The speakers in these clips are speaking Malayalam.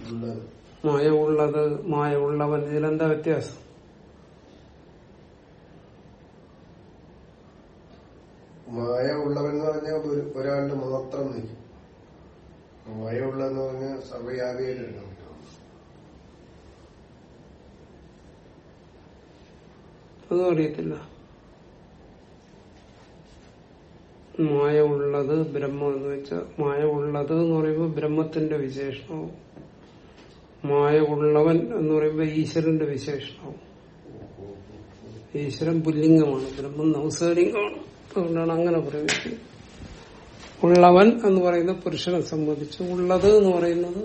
ഉള്ളത് മായ ഉള്ളത് മായ ഉള്ളവൻ ഇതിലെന്താ വ്യത്യാസം മായ ഉള്ളവൻ എന്ന് പറഞ്ഞാൽ ഒരു ഒരാളുടെ മാത്രം നിൽക്കും മായ ഉള്ളതെന്ന് പറഞ്ഞാൽ സർവ്വയാഗയിലുണ്ടാവും അതും അറിയത്തില്ല മായ ഉള്ളത് ബ്രഹ്മം എന്ന് വെച്ചാൽ മായ ഉള്ളത് എന്ന് പറയുമ്പോൾ ബ്രഹ്മത്തിന്റെ വിശേഷണവും മായ ഉള്ളവൻ എന്ന് പറയുമ്പോൾ ഈശ്വരന്റെ വിശേഷണവും ഈശ്വരൻ പുല്ലിംഗമാണ് ബ്രഹ്മം നൗസലിംഗമാണ് അതുകൊണ്ടാണ് അങ്ങനെ പ്രയോഗിക്കുന്നത് ഉള്ളവൻ എന്ന് പറയുന്നത് പുരുഷനെ സംബന്ധിച്ച് ഉള്ളത് എന്ന് പറയുന്നത്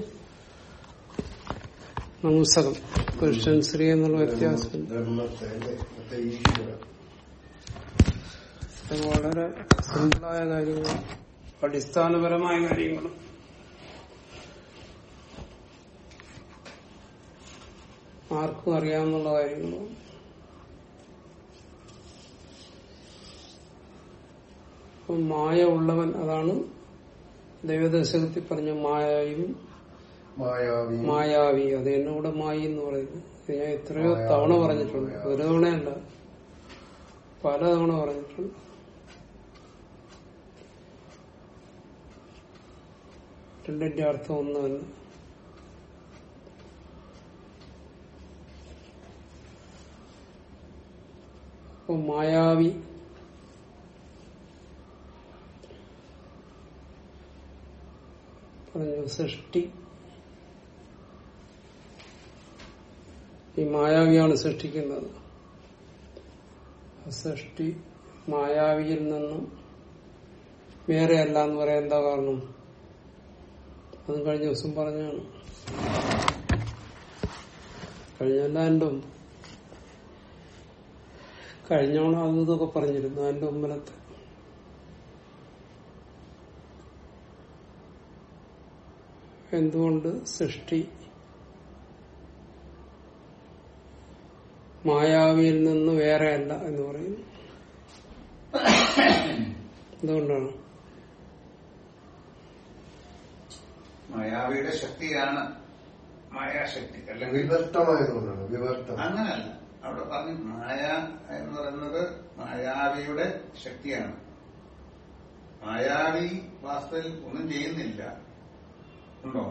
നംസകം പുരുഷൻ സ്ത്രീ എന്നുള്ള വ്യത്യാസം ബ്രഹ്മത്തെ അല്ലേ? മറ്റേ ഈശ്വരൻ ഇത് വളരെ സിമ്പിളായ കാര്യങ്ങളും അടിസ്ഥാനപരമായ കാര്യങ്ങളും ആർക്കും അറിയാവുന്ന കാര്യങ്ങളും അപ്പം മായ ഉള്ളവൻ അതാണ് ദൈവദശകത്തിൽ പറഞ്ഞ മായയും മായാവി മായാവി അത് തന്നെ ഇവിടെ മായി എന്ന് പറയുന്നു ഇത് ഞാൻ എത്രയോ മായാവി, തവണ പറഞ്ഞിട്ടുണ്ട് മായാവി. ഒരു തവണയല്ല പല തവണ പറഞ്ഞിട്ടുണ്ട് രണ്ടിന്റെ അർത്ഥം ഒന്ന് തന്നെ അപ്പൊ മായാവി പറഞ്ഞു സൃഷ്ടി ഈ മായാവിയാണ് സൃഷ്ടിക്കുന്നത് ആ സൃഷ്ടി മായാവിയിൽ നിന്നും വേറെ അല്ല എന്ന് പറയാൻ എന്താ കാരണം അതും കഴിഞ്ഞ ദിവസം പറഞ്ഞാണ് കഴിഞ്ഞല്ല എന്റെ മുമ്പ് കഴിഞ്ഞോണം അതും ഇതൊക്കെ പറഞ്ഞിരുന്നു എന്റെ മുമ്പിലത്തെ എന്തുകൊണ്ട് സൃഷ്ടി മായാവിയിൽ നിന്ന് വേറെയല്ല എന്ന് പറയുന്നു എന്തുകൊണ്ടാണ് മായാവിയുടെ ശക്തിയാണ് മായാശക്തി അല്ലെങ്കിൽ വിവർത്തമായതുകൊണ്ടാണ് വിവർത്തം അങ്ങനല്ല അവിടെ പറഞ്ഞു മായ എന്ന് പറയുന്നത് മായാവിയുടെ ശക്തിയാണ് മായാവി വാസ്തവത്തിൽ ഒന്നും ചെയ്യുന്നില്ല ഉണ്ടോ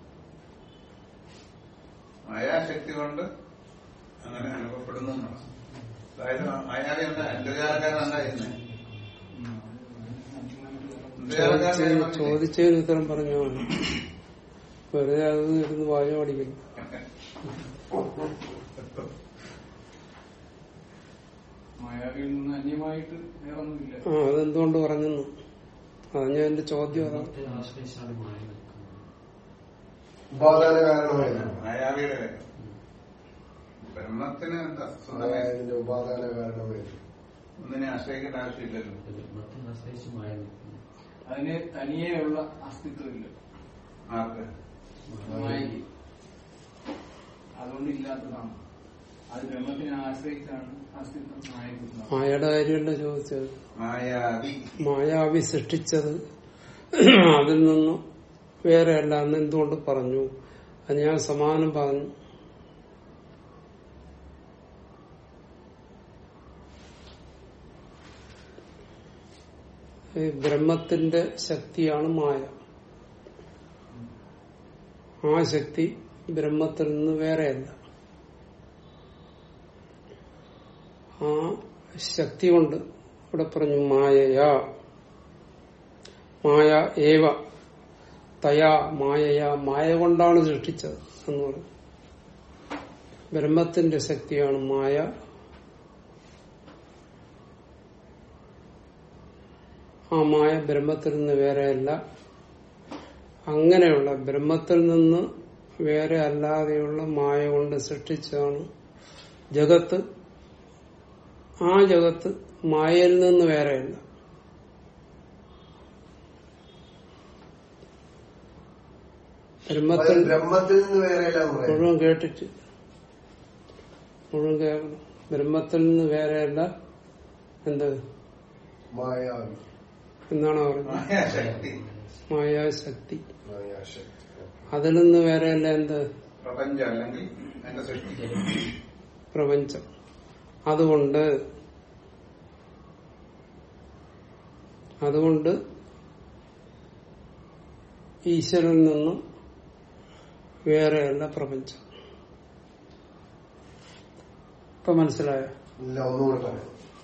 മായാശക്തി കൊണ്ട് അങ്ങനെ അനുഭവപ്പെടുന്നു എന്നാണ്. അതായത് മായാവി എന്താ അന്ധകാരക്കാരൻ എന്താ ചെയ്യുന്നത് ചോദിച്ചതിന് ചോദിച്ചതിന് ഉത്തരം പറഞ്ഞു വെറുതെ അത് ഇരുന്ന് വായ പഠിക്കുന്നു മായാവിയിൽ നിന്ന് അന്യമായിട്ട് വേറൊന്നുമില്ല ആ അതെന്തുകൊണ്ട് പറഞ്ഞെന്നു അത് ഞാൻ എന്റെ ചോദ്യം അതാണ് ആശ്രയിച്ചാണ് മായ നിൽക്കുന്നത് ഉപാദാന കാരണമായതാണ് മായാവിയുടെ കാര്യം ബ്രഹ്മത്തിന് എന്താ സ്വന്തമേ മായാവിന്റെ ഉപാദാന കാരണമായത് ഒന്നിനെ ആശ്രയിക്കേണ്ട ആവശ്യമില്ലല്ലോ ബ്രഹ്മത്തെ ആശ്രയിച്ച് മായ നിൽക്കുന്നു അതിന് തനിയെയുള്ള അസ്തിത്വമില്ല ആർക്ക് മായയ്ക്ക് അതുകൊണ്ട് ഇല്ലാത്തതാണ് അത് ബ്രഹ്മത്തിനെ ആശ്രയിച്ചാണ് അസ്തിത്വം മായക്കുന്നത് മായയുടെ കാര്യമല്ല ചോദിച്ചത് മായാവി മായാവി സൃഷ്ടിച്ചത് അതിൽ നിന്ന് വേറെ അല്ല എന്ന് എന്തുകൊണ്ട് പറഞ്ഞു അത് ഞാൻ സമാനം പറഞ്ഞു ഈ ബ്രഹ്മത്തിന്റെ ശക്തിയാണ് മായ ആ ശക്തി ബ്രഹ്മത്തിൽ നിന്ന് വേറെയല്ല ആ ശക്തി കൊണ്ട് ഇവിടെ പറഞ്ഞു മായയാ മായ ഏവ തയാ മായയാ മായ കൊണ്ടാണ് സൃഷ്ടിച്ചത് എന്ന് പറഞ്ഞു ബ്രഹ്മത്തിന്റെ ശക്തിയാണ് മായ ആ മായ ബ്രഹ്മത്തിൽ നിന്ന് വേറെയല്ല അങ്ങനെയുള്ള ബ്രഹ്മത്തിൽ നിന്ന് വേറെ അല്ലാതെയുള്ള മായ കൊണ്ട് സൃഷ്ടിച്ചതാണ് ജഗത്ത് ആ ജഗത്ത് മായയിൽ നിന്ന് വേറെയല്ല ബ്രഹ്മത്തിൽ അതായത് ബ്രഹ്മത്തിൽ നിന്ന് വേറെ എല്ലാം പറയാം മുഴുവൻ കേട്ടിട്ട് മുഴുവൻ കേൾക്കണം ബ്രഹ്മത്തിൽ നിന്ന് വേറെയല്ല എന്ത് മായാവി എന്നാണ് പറയുന്നത് മായാശക്തി മായാശക്തി മായാശക്തി അതിൽ നിന്ന് വേറെയല്ല എന്ത് പ്രപഞ്ചം അല്ലെങ്കിൽ എന്റെ സൃഷ്ടി പ്രപഞ്ചം അതുകൊണ്ട് അതുകൊണ്ട് ഈശ്വരനിൽ നിന്നും വേറെയല്ല പ്രപഞ്ചം ഇപ്പൊ മനസ്സിലായോ ഇല്ല ഒന്നുകൂടെ പറയാം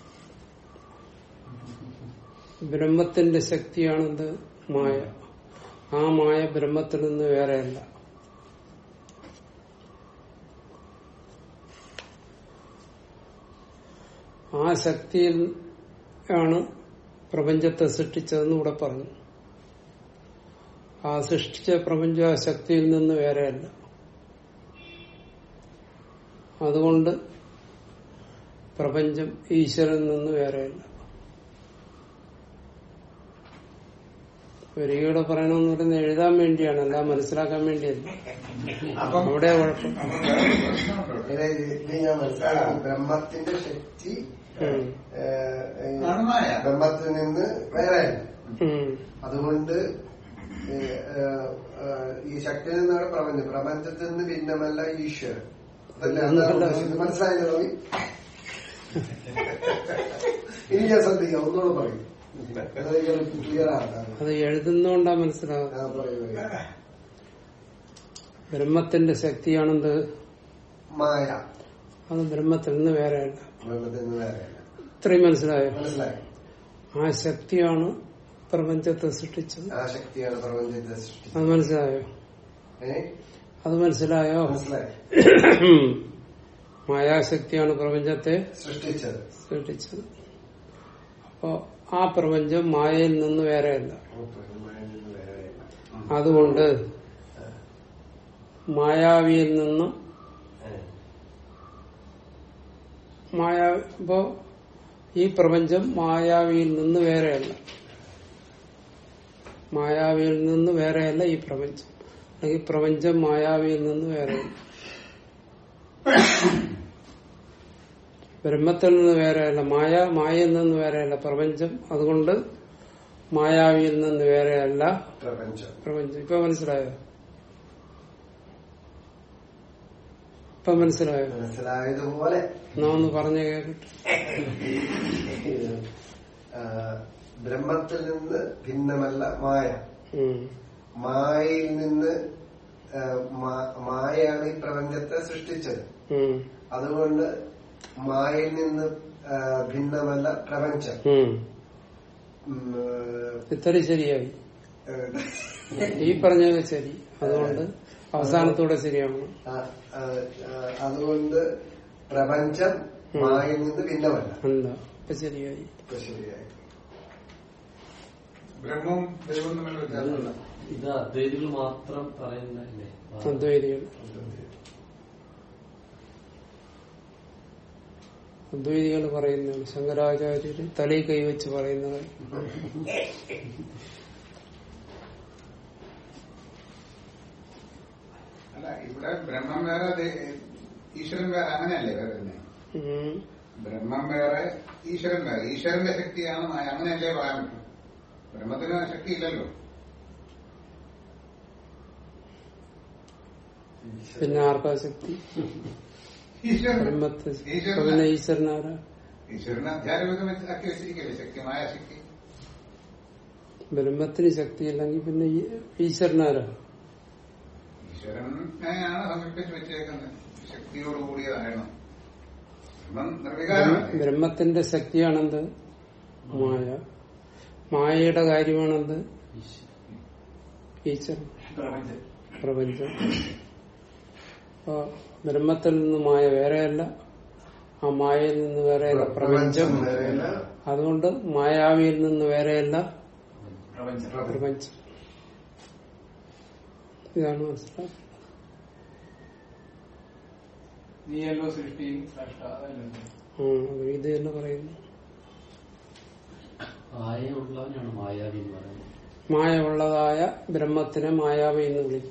ബ്രഹ്മത്തിന്റെ ശക്തിയാണെന്ത് മായ ആ മായ ബ്രഹ്മത്തിൽ നിന്ന് വേറെയല്ല ആ ശക്തിയിൽ ആണ് പ്രപഞ്ചത്തെ സൃഷ്ടിച്ചതെന്ന് ഇവിടെ പറഞ്ഞു ആ സൃഷ്ടിച്ച പ്രപഞ്ച ആ ശക്തിയിൽ നിന്ന് വേറെയല്ല അതുകൊണ്ട് പ്രപഞ്ചം ഈശ്വരനിൽ നിന്ന് വേറെയല്ല ഒരിക്കലും പറയണമെന്ന് പറയുന്നത് എഴുതാൻ വേണ്ടിയാണ് അല്ല മനസ്സിലാക്കാൻ വേണ്ടിയല്ല അപ്പം അവിടെ കുഴപ്പം അപ്പം വേറൊരു പ്രശ്നമുണ്ട് ഇവിടെ. ഇത് ഇത് ഞാൻ മനസ്സിലാക്കി ബ്രഹ്മത്തിന്റെ ശക്തി ഉം. ഏഹ്, ഈ ആണ് മായ. ബ്രഹ്മത്തിൽ നിന്ന് വേറെ ഉം. അതുകൊണ്ട് ഏഹ്, ഏഹ്, ഏഹ്, ഈ ശക്തിയിൽ നിന്നാണ് പ്രപഞ്ചം പ്രപഞ്ചത്തിൽ നിന്ന് ഭിന്നമല്ല ഈശ്വരൻ അതല്ല അതാണ് ഉദ്ദേശിച്ചത് മനസ്സിലായല്ലോ റവി ഇനി ഞാൻ ശ്രദ്ധിക്കാം ഒന്നുകൂടെ പറയും ക്ലിയർ ആക്കാം അത് എഴുതുന്നോണ്ടാ മനസ്സിലാകുന്നത് ആ, പറയൂ, പറയൂ. ബ്രഹ്മത്തിന്റെ ശക്തിയാണെന്ത് മായ അത് ബ്രഹ്മത്തിൽ നിന്ന് വേറെയല്ല ബ്രഹ്മത്തിൽ നിന്ന് വേറെയല്ല ഇത്രയും മനസ്സിലായോ മനസ്സിലായി ആ ശക്തിയാണ് പ്രപഞ്ചത്തെ സൃഷ്ടിച്ചത് ആ ശക്തിയാണ് പ്രപഞ്ചത്തെ സൃഷ്ടിച്ചത് അത് മനസ്സിലായോ ഏ അത് മനസ്സിലായോ മനസ്സിലായി മായാശക്തിയാണ് പ്രപഞ്ചത്തെ സൃഷ്ടിച്ചത് സൃഷ്ടിച്ചത് അപ്പോ ആ പ്രപഞ്ചം മായയിൽ നിന്ന് വേറെയല്ല ബ്രഹ്മത്തിൽ നിന്ന് വേറെയല്ല അതുകൊണ്ട് മായാവിയിൽ നിന്നും ഏ. മായ ഇപ്പോ ഈ പ്രപഞ്ചം മായാവിയിൽ നിന്ന് വേറെയല്ല മായാവിയിൽ നിന്ന് വേറെയല്ല ഈ പ്രപഞ്ചം അല്ലെങ്കിൽ പ്രപഞ്ചം മായാവിയിൽ നിന്ന് വേറെയല്ല ബ്രഹ്മത്തിൽ നിന്ന് വേറെയല്ല മായ മായയിൽ നിന്ന് വേറെയല്ല പ്രപഞ്ചം അതുകൊണ്ട് മായാവിയിൽ നിന്ന് വേറെയല്ല പ്രപഞ്ചം പ്രപഞ്ചം ഇപ്പൊ മനസ്സിലായോ ഇപ്പൊ മനസ്സിലായോ മനസ്സിലായതുപോലെ എന്നാ ഒന്ന് പറഞ്ഞു കേട്ടിട്ട് ആ, ബ്രഹ്മത്തിൽ നിന്ന് ഭിന്നമല്ല മായ ഉം. മായയിൽ നിന്ന് ആ, മാ- മായയാണ് ഈ പ്രപഞ്ചത്തെ സൃഷ്ടിച്ചത് ഉം. അതുകൊണ്ട് മായയിൽ നിന്ന് ആ, ഭിന്നമല്ല പ്രപഞ്ചം ഉം. ഉം, ഇത്ര ശരിയായി ഏ, ഈ പറഞ്ഞത് ശരി അതുകൊണ്ട് അവസാനത്തൂടെ ശരിയാവണം ആ, ആ, ആ, അതുകൊണ്ട് പ്രപഞ്ചം മായയിൽ നിന്ന് ഭിന്നമല്ല അല്ല ഇപ്പൊ ശരിയായി ഇപ്പൊ ശരിയായി ബ്രഹ്മവും ദൈവവും തമ്മിൽ വ്യത്യാസമുണ്ട് ഇത് അദ്വൈതികൾ മാത്രം പറയുന്നതല്ലേ അദ്വൈതികൾ അദ്വൈതികൾ പറയുന്നതാണ് ശങ്കരാചാര്യര് തലയിൽ കൈവച്ച് പറയുന്നത് അല്ല ഇവിടെ ബ്രഹ്മം വേറെ ദൈ- ഈശ്വരൻ വേറെ അങ്ങനെയല്ലേ വരുന്നത് ഉം. ബ്രഹ്മം വേറെ ഈശ്വരൻ വേറെ ഈശ്വരന്റെ ശക്തിയാണ് മായ അങ്ങനെയല്ലേ പറയാൻ പറ്റും ബ്രഹ്മത്തിന് ശക്തി ഇല്ലല്ലോ പിന്നെ ആർക്കാ ശക്തി ഈശ്വരൻ ബ്രഹ്മത്തെ ഈശ്വരൻ അപ്പൊ പിന്നെ ഈശ്വരനാരാ ഈശ്വരനെ അധ്യാരോപം വെച്ച് ആക്കി വെച്ചിരിക്കല്ലേ ശക്തിമായ ശക്തി ബ്രഹ്മത്തിന് ശക്തിയില്ലെങ്കിൽ പിന്നെ ഈ- ഈശ്വരനാരാ ഈശ്വരനെയാണ് സങ്കല്പിച്ച് വെച്ചേക്കുന്നത് ശക്തിയോട് കൂടിയതായിരുന്നു ബ്രഹ്മം നിർവികാരമല്ലേ ബ്രഹ്മത്തിന്റെ ശക്തിയാണെന്ത് മായ മായയുടെ കാര്യമാണെന്ത് ഈശ്വരൻ പ്രപഞ്ചം പ്രപഞ്ചം അപ്പൊ ബ്രഹ്മത്തിൽ നിന്ന് മായ വേറെയല്ല ആ മായയിൽ നിന്ന് വേറെയല്ല പ്രപഞ്ചം വേറെയല്ല അതുകൊണ്ട് മായാവിയിൽ നിന്ന് വേറെയല്ല പ്രപഞ്ചം പ്രപഞ്ചം ഇതാണ് മനസ്സിലാക്കുന്നത് നീയല്ലോ സൃഷ്ടിയും സൃഷ്ട അതല്ലേ ആ അത് ഇത് തന്നെ പറയുന്നു ആയുള്ളവനാണ് മായാവി എന്ന് പറയുന്നത് മായ ഉള്ളതായ ബ്രഹ്മത്തിനെ മായാവി എന്ന് വിളിക്കും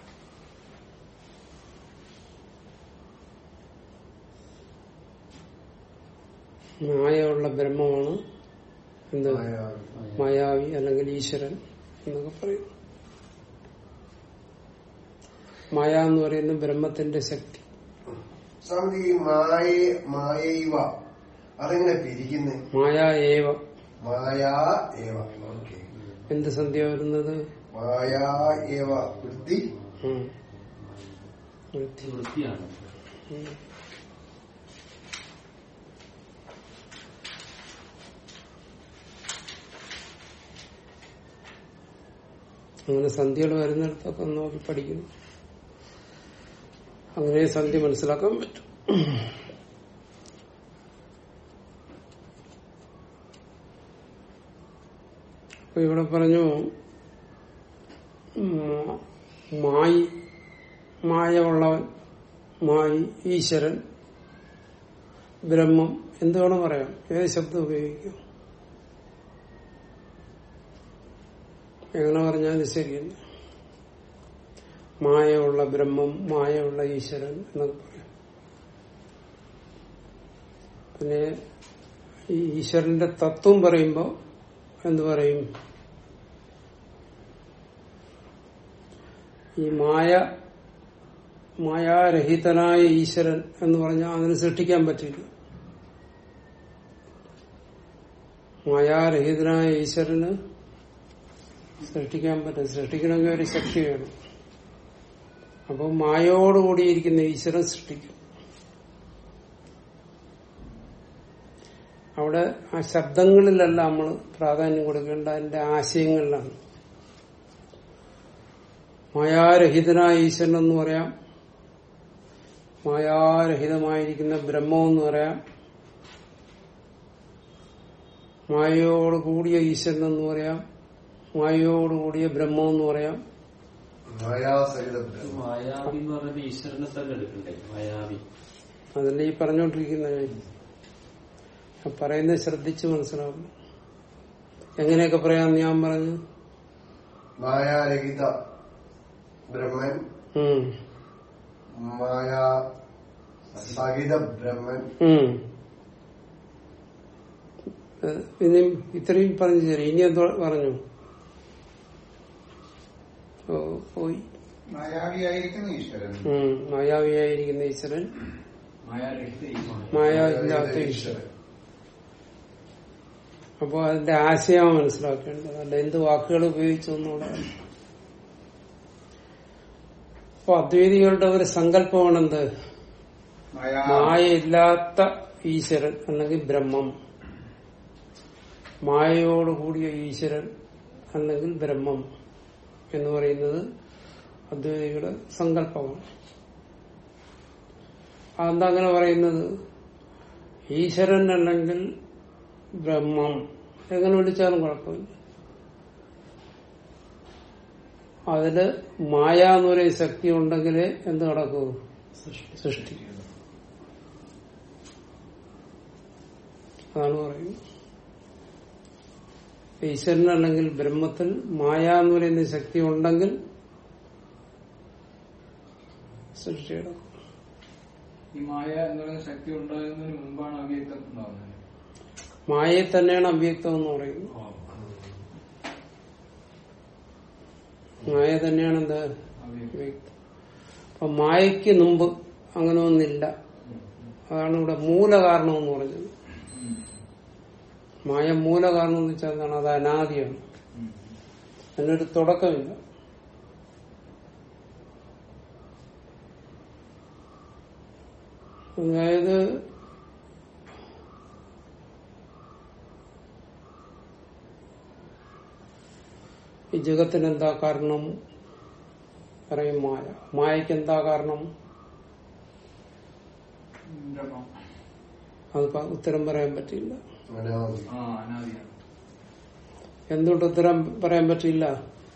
മായയുള്ള ബ്രഹ്മമാണ് എന്ത് മായാവി. മായാവി അല്ലെങ്കിൽ ഈശ്വരൻ എന്നൊക്കെ പറയും മായ എന്ന് പറയുന്ന ബ്രഹ്മത്തിന്റെ ശക്തി സ്വാമി ഈ മായ മായൈവ അതെങ്ങനെ പിരിക്കുന്നേ മായ ഏവ മായാ ഏവ ഓക്കെ എന്ത് സന്ധ്യ വരുന്നത് മായാ ഏവ വൃത്തി ഉം. വൃത്തി. വൃത്തിയാണ് ഉം. അങ്ങനെ സന്ധ്യകൾ വരുന്നിടത്തൊക്കെ നോക്കി പഠിക്കുന്നു അങ്ങനെ സന്ധ്യ മനസ്സിലാക്കാൻ പറ്റും അപ്പൊ ഇവിടെ പറഞ്ഞു ഉം, മായി മായ ഉള്ളവൻ മായി ഈശ്വരൻ ബ്രഹ്മം എന്ത് വേണം പറയാം ഏത് ശബ്ദം ഉപയോഗിക്കും എങ്ങനെ പറഞ്ഞാലും ശരിയല്ല മായയുള്ള ബ്രഹ്മം മായയുള്ള ഈശ്വരൻ എന്നൊക്കെ പറയാം പിന്നെ ഈ ഈശ്വരന്റെ തത്വം പറയുമ്പോ എന്തു പറയും ഈ മായ മായാരഹിതനായ ഈശ്വരൻ എന്ന് പറഞ്ഞാൽ അതിന് സൃഷ്ടിക്കാൻ പറ്റില്ല മായാരഹിതനായ ഈശ്വരന് സൃഷ്ടിക്കാൻ പറ്റും സൃഷ്ടിക്കണമെങ്കിൽ ഒരു ശക്തി വേണം അപ്പൊ മായോടുകൂടിയിരിക്കുന്ന ഈശ്വരൻ സൃഷ്ടിക്കും അവിടെ ആ ശബ്ദങ്ങളിലല്ല നമ്മൾ പ്രാധാന്യം കൊടുക്കേണ്ട അതിന്റെ ആശയങ്ങളിലാണ് മായാരഹിതനായ ഈശ്വരൻ എന്ന് പറയാം മായാരഹിതമായിരിക്കുന്ന ബ്രഹ്മം എന്ന് പറയാം മായയോട് കൂടിയ ഈശ്വരൻ എന്ന് പറയാം മായയോട് കൂടിയ ബ്രഹ്മം എന്ന് പറയാം മായാസഹിത ബ്രഹ്മം മായാവി എന്ന് പറയുന്നത് ഈശ്വരനെ തന്നെ എടുക്കണ്ടേ മായാവി അതല്ലേ ഈ പറഞ്ഞുകൊണ്ടിരിക്കുന്ന ഞാൻ ആ പറയുന്നത് ശ്രദ്ധിച്ച് മനസ്സിലാവും എങ്ങനെയൊക്കെ പറയാമെന്ന് ഞാൻ പറഞ്ഞു മായാരഹിത ബ്രഹ്മൻ ഉം. മായാ സഹിത ബ്രഹ്മൻ ഉം. ഏഹ് ഇനിയും ഇത്രയും പറഞ്ഞു തരും ഇനി എന്തോ പറഞ്ഞു ഓ പോയി മായാവിയായിരിക്കുന്ന ഈശ്വരൻ ഉം. മായാവിയായിരിക്കുന്ന ഈശ്വരൻ മായാരഹിത ഈശ്വരൻ. മായ ഇല്ലാത്ത ഈശ്വരൻ അപ്പൊ അതിന്റെ ആശയം മനസ്സിലാക്കേണ്ടത് അല്ല എന്ത് വാക്കുകൾ ഉപയോഗിച്ചു എന്നുള്ള അപ്പൊ അദ്വൈതികളുടെ ഒരു സങ്കല്പമാണെന്ത് മായാ മായയില്ലാത്ത ഈശ്വരൻ അല്ലെങ്കിൽ ബ്രഹ്മം മായയോടുകൂടിയ ഈശ്വരൻ അല്ലെങ്കിൽ ബ്രഹ്മം എന്ന് പറയുന്നത് അദ്വൈതികളുടെ സങ്കല്പമാണ് അതെന്താ അങ്ങനെ പറയുന്നത് ഈശ്വരൻ അല്ലെങ്കിൽ ബ്രഹ്മം എങ്ങനെ വിളിച്ചാലും കുഴപ്പമില്ല അതില് മായ എന്ന് പറയുന്ന ശക്തി ഉണ്ടെങ്കിലേ എന്ത് നടക്കൂ സൃഷ്ടി അതാണ് പറയുന്നത് ഈശ്വരൻ അല്ലെങ്കിൽ ബ്രഹ്മത്തിൽ മായ എന്ന് പറയുന്ന ശക്തി ഉണ്ടെങ്കിൽ സൃഷ്ടി നടക്കും ഈ മായ എന്ന് പറയുന്ന ശക്തി ഉണ്ടാകുന്നതിന് മുമ്പാണ് അവ്യക്തം ഉണ്ടാകുന്നത് മായയെ തന്നെയാണ് അവ്യക്തം എന്ന് പറയുന്നത് മായ തന്നെയാണ് എന്ത് അവ്യക്തം അവ്യക്തം അപ്പൊ മായയ്ക്ക് മുമ്പ് അങ്ങനെ ഒന്നില്ല അതാണ് ഇവിടെ മൂലകാരണം എന്ന് പറഞ്ഞത് ഉം. മായ മൂലകാരണം എന്ന് വെച്ചാൽ എന്താണ് അത് അനാദിയാണ് ഉം. അതിനൊരു തുടക്കമില്ല അതായത് ഈ ജഗത്തിന് എന്താ കാരണം പറയും മായ മായക്ക് എന്താ കാരണം ബ്രഹ്മം. അത് പ- ഉത്തരം പറയാൻ പറ്റില്ല അനാദി ആ അനാദിയാണ് എന്തുകൊണ്ട് ഉത്തരം പറയാൻ പറ്റില്ല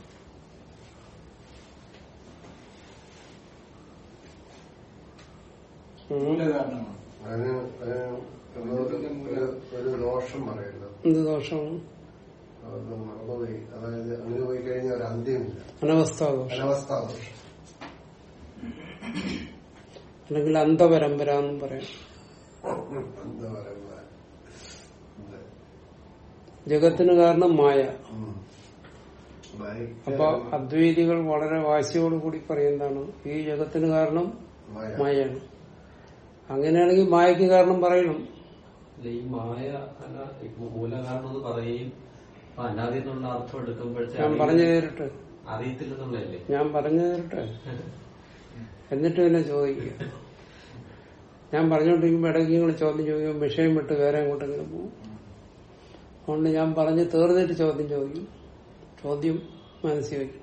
ഉം. മൂലകാരണമാണ് അതിന് അതിന് ഒരു- ഒരു- ഒരു ദോഷം പറയുന്നത് എന്ത് ദോഷമാണ് അത് മറന്നുപോയി അതായത് അങ്ങനെ പോയി കഴിഞ്ഞാൽ ഒരു അന്ത്യമില്ല അനവസ്ഥാദോഷം അനവസ്ഥാ ദോഷം അല്ലെങ്കിൽ അന്ധപരമ്പര എന്നും പറയാം എന്താ പറയുക ജഗത്തിന് കാരണം മായ ഉം. മായ- അപ്പൊ അദ്വൈതികൾ വളരെ വാശിയോട് കൂടി പറയുന്നതാണ് ഈ ജഗത്തിന് കാരണം മായ. മായയാണ് അങ്ങനെയാണെങ്കിൽ മായക്ക് കാരണം പറയണം അല്ല, ഈ മായ അല്ല ഇപ്പൊ മൂലകാരണം എന്ന് പറയുകയും അപ്പൊ അനാദി എന്നുള്ള അർത്ഥം എടുക്കുമ്പോഴത്തെ ഞാൻ പറഞ്ഞു തരട്ടെ അറിയത്തില്ലെന്നുള്ളതല്ലേ ഞാൻ പറഞ്ഞു തരട്ടെ എന്നിട്ട് പിന്നെ ചോദിക്കുക ഞാൻ പറഞ്ഞുകൊണ്ടിരിക്കുമ്പോ ഇടയ്ക്ക് നിങ്ങൾ ചോദ്യം ചോദിക്കും വിഷയം വിട്ട് വേറെ എങ്ങോട്ടെങ്കിലും പോകും അതുകൊണ്ട് ഞാൻ പറഞ്ഞ് തീർന്നിട്ട് ചോദ്യം ചോദിക്കും ചോദ്യം മനസ്സിൽ വയ്ക്കണം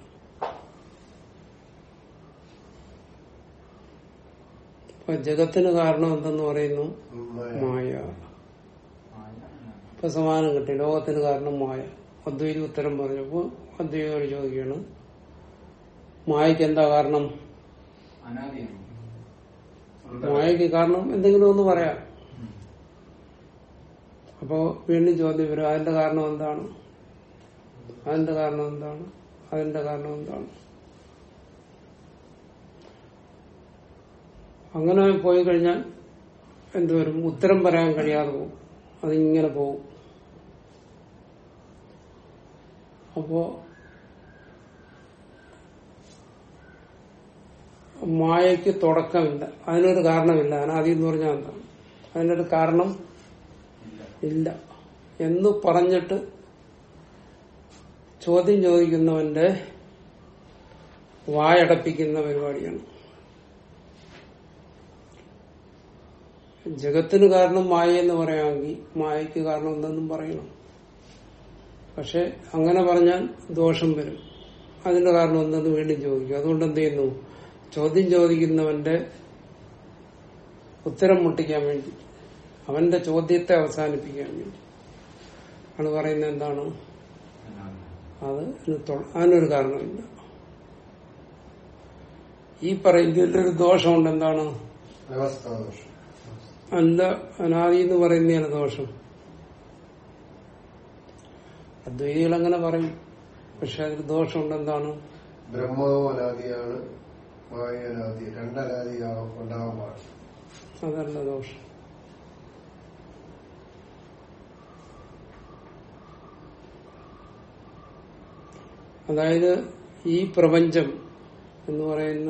അപ്പൊ ജഗത്തിന് കാരണം എന്തെന്ന് പറയുന്നു മായ. മായ മായ ഇപ്പൊ സമാനം കിട്ടി ലോകത്തിന് കാരണം മായ അദ്വൈതി ഉത്തരം പറഞ്ഞപ്പോ അദ്വൈതോട് ചോദിക്കുകയാണ് മായക്ക് എന്താ കാരണം അനാദിയാണ് മായക്ക് കാരണം എന്തെങ്കിലും ഒന്ന് പറയാം അപ്പോ വീണ്ടും ചോദ്യം വരും അതിന്റെ കാരണം എന്താണ് അതിന്റെ കാരണം എന്താണ് അതിന്റെ കാരണം എന്താണ് അങ്ങനെ പോയി കഴിഞ്ഞാൽ എന്തുവരും ഉത്തരം പറയാൻ കഴിയാതെ പോകും അതിങ്ങനെ പോകും അപ്പോ മായയ്ക്ക് തുടക്കമില്ല അതിനൊരു കാരണമില്ല അനാദി എന്ന് പറഞ്ഞാൽ എന്താണ് അതിനൊരു കാരണം ഇല്ല എന്ന് പറഞ്ഞിട്ട് ചോദ്യം ചോദിക്കുന്നവന്റെ വായടപ്പിക്കുന്ന പരിപാടിയാണ് ജഗത്തിന് കാരണം മായ എന്ന് പറയാമെങ്കിൽ മായയ്ക്ക് കാരണം എന്തെന്നും പറയണം പക്ഷെ അങ്ങനെ പറഞ്ഞാൽ ദോഷം വരും അതിന്റെ കാരണം എന്തെന്ന് വീണ്ടും ചോദിക്കും അതുകൊണ്ട് എന്ത് ചെയ്യുന്നു ചോദ്യം ചോദിക്കുന്നവന്റെ ഉത്തരം മുട്ടിക്കാൻ വേണ്ടി അവന്റെ ചോദ്യത്തെ അവസാനിപ്പിക്കാൻ വേണ്ടി ആണ് പറയുന്നത് എന്താണ് അത് ഇതിന് തൊ- അതിനൊരു കാരണമില്ല ഈ പറയുന്നതിലൊരു ദോഷമുണ്ട് എന്താണ് വ്യവസ്ഥാദോഷം എന്താ അനാദി എന്ന് പറയുന്നതാണ് ദോഷം അദ്വൈതികൾ അങ്ങനെ പറയും പക്ഷെ അതിൽ ദോഷമുണ്ട് എന്താണ് ബ്രഹ്മവും അനാദിയാണ് മായ അനാദി രണ്ടനാദി ഉണ്ടാവാൻ പാടില്ല അതല്ല ദോഷം അതായത് ഈ പ്രപഞ്ചം എന്ന് പറയുന്ന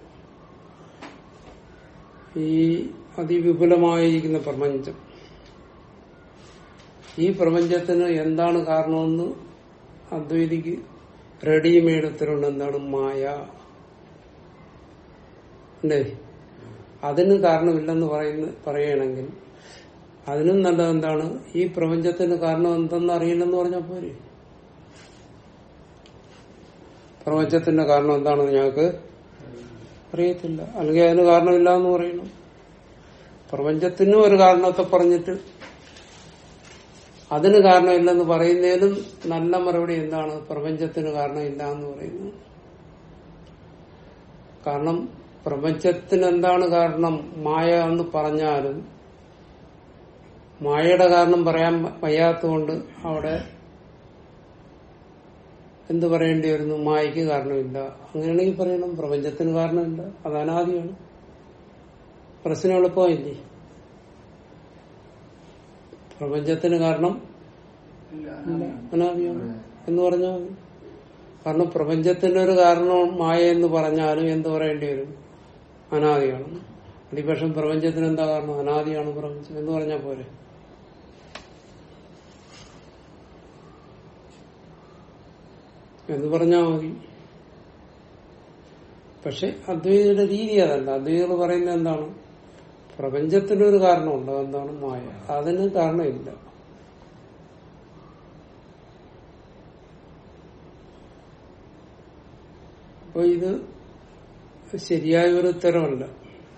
ഈ അതിവിപുലമായിരിക്കുന്ന പ്രപഞ്ചം ഈ പ്രപഞ്ചത്തിന് എന്താണ് കാരണമെന്ന് അദ്വൈതിക്ക് റെഡിമെയ്ഡ് ഉത്തരവുണ്ട് എന്താണ് മായ അല്ലേ അതിന് കാരണമില്ലെന്ന് പറയുന്ന പറയുകയാണെങ്കിൽ അതിനും നല്ലത് എന്താണ് ഈ പ്രപഞ്ചത്തിന് കാരണം എന്തെന്ന് അറിയില്ലെന്ന് പറഞ്ഞാൽ പോരെ പ്രപഞ്ചത്തിന്റെ കാരണം എന്താണെന്ന് ഞങ്ങൾക്ക് അറിയത്തില്ല അല്ലെങ്കിൽ അതിന് കാരണമില്ല എന്ന് പറയണം പ്രപഞ്ചത്തിനും ഒരു കാരണത്തെ പറഞ്ഞിട്ട് അതിന് കാരണമില്ലെന്ന് പറയുന്നതിനും നല്ല മറുപടി എന്താണ് പ്രപഞ്ചത്തിന് കാരണമില്ല എന്ന് പറയുന്നു കാരണം പ്രപഞ്ചത്തിന് എന്താണ് കാരണം മായ എന്ന് പറഞ്ഞാലും മായയുടെ കാരണം പറയാൻ വയ്യാത്തതുകൊണ്ട് അവിടെ എന്ത് പറയേണ്ടി വരുന്നു മായയ്ക്ക് കാരണമില്ല അങ്ങനെയാണെങ്കിൽ പറയണം പ്രപഞ്ചത്തിന് കാരണമില്ല അത് അനാദിയാണ് പ്രശ്നം എളുപ്പമില്ലേ പ്രപഞ്ചത്തിന് കാരണം ഇല്ല ഇല്ല, അനാദിയാണ് എന്ന് പറഞ്ഞാൽ മതി കാരണം പ്രപഞ്ചത്തിന്റെ ഒരു കാരണം മായ എന്ന് പറഞ്ഞാലും എന്ത് പറയേണ്ടി വരും അനാദിയാണ് അടിപക്ഷം പ്രപഞ്ചത്തിന് എന്താ കാരണം അനാദിയാണ് പ്രപഞ്ചം എന്ന് പറഞ്ഞാൽ പോരെ എന്ന് പറഞ്ഞാൽ മതി പക്ഷെ അദ്വൈതയുടെ രീതി അതല്ല അദ്വൈതകൾ പറയുന്നത് എന്താണ് പ്രപഞ്ചത്തിനൊരു കാരണമുണ്ട് അതെന്താണ് മായ അതിന് കാരണമില്ല അപ്പൊ ഇത് ശരിയായ ഒരു ഉത്തരവല്ല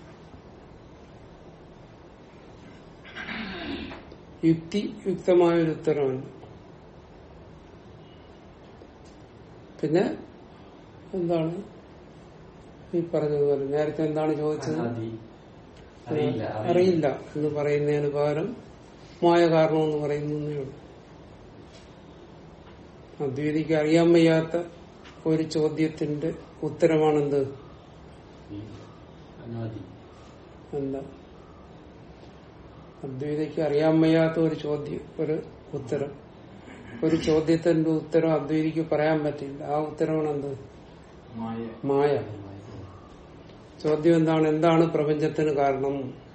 യുക്തി യുക്തമായ ഒരു ഉത്തരവല്ല പിന്നെ എന്താണ് ഈ പറഞ്ഞതുപോലെ നേരത്തെ എന്താണ് ചോദിച്ചത് അനാദി അറിയില്ല അറിയില്ല എന്ന് പറയുന്നതിന് പകരം മായ കാരണം എന്ന് പറയുന്നേ ഉള്ളൂ അദ്വൈതിക്ക് അറിയാൻ വയ്യാത്ത ഒരു ചോദ്യത്തിന്റെ ഉത്തരമാണെന്ത് ഈ അനാദി എന്താ അദ്വൈതയ്ക്ക് അറിയാൻ വയ്യാത്ത ഒരു ചോദ്യം ഒരു ഉത്തരം ഒരു ചോദ്യത്തിന്റെ ഉത്തരം അദ്വൈതിക്ക് പറയാൻ പറ്റില്ല ആ ഉത്തരവാണ് എന്ത് മായ മായ ചോദ്യം എന്താണ് എന്താണ് പ്രപഞ്ചത്തിന് കാരണം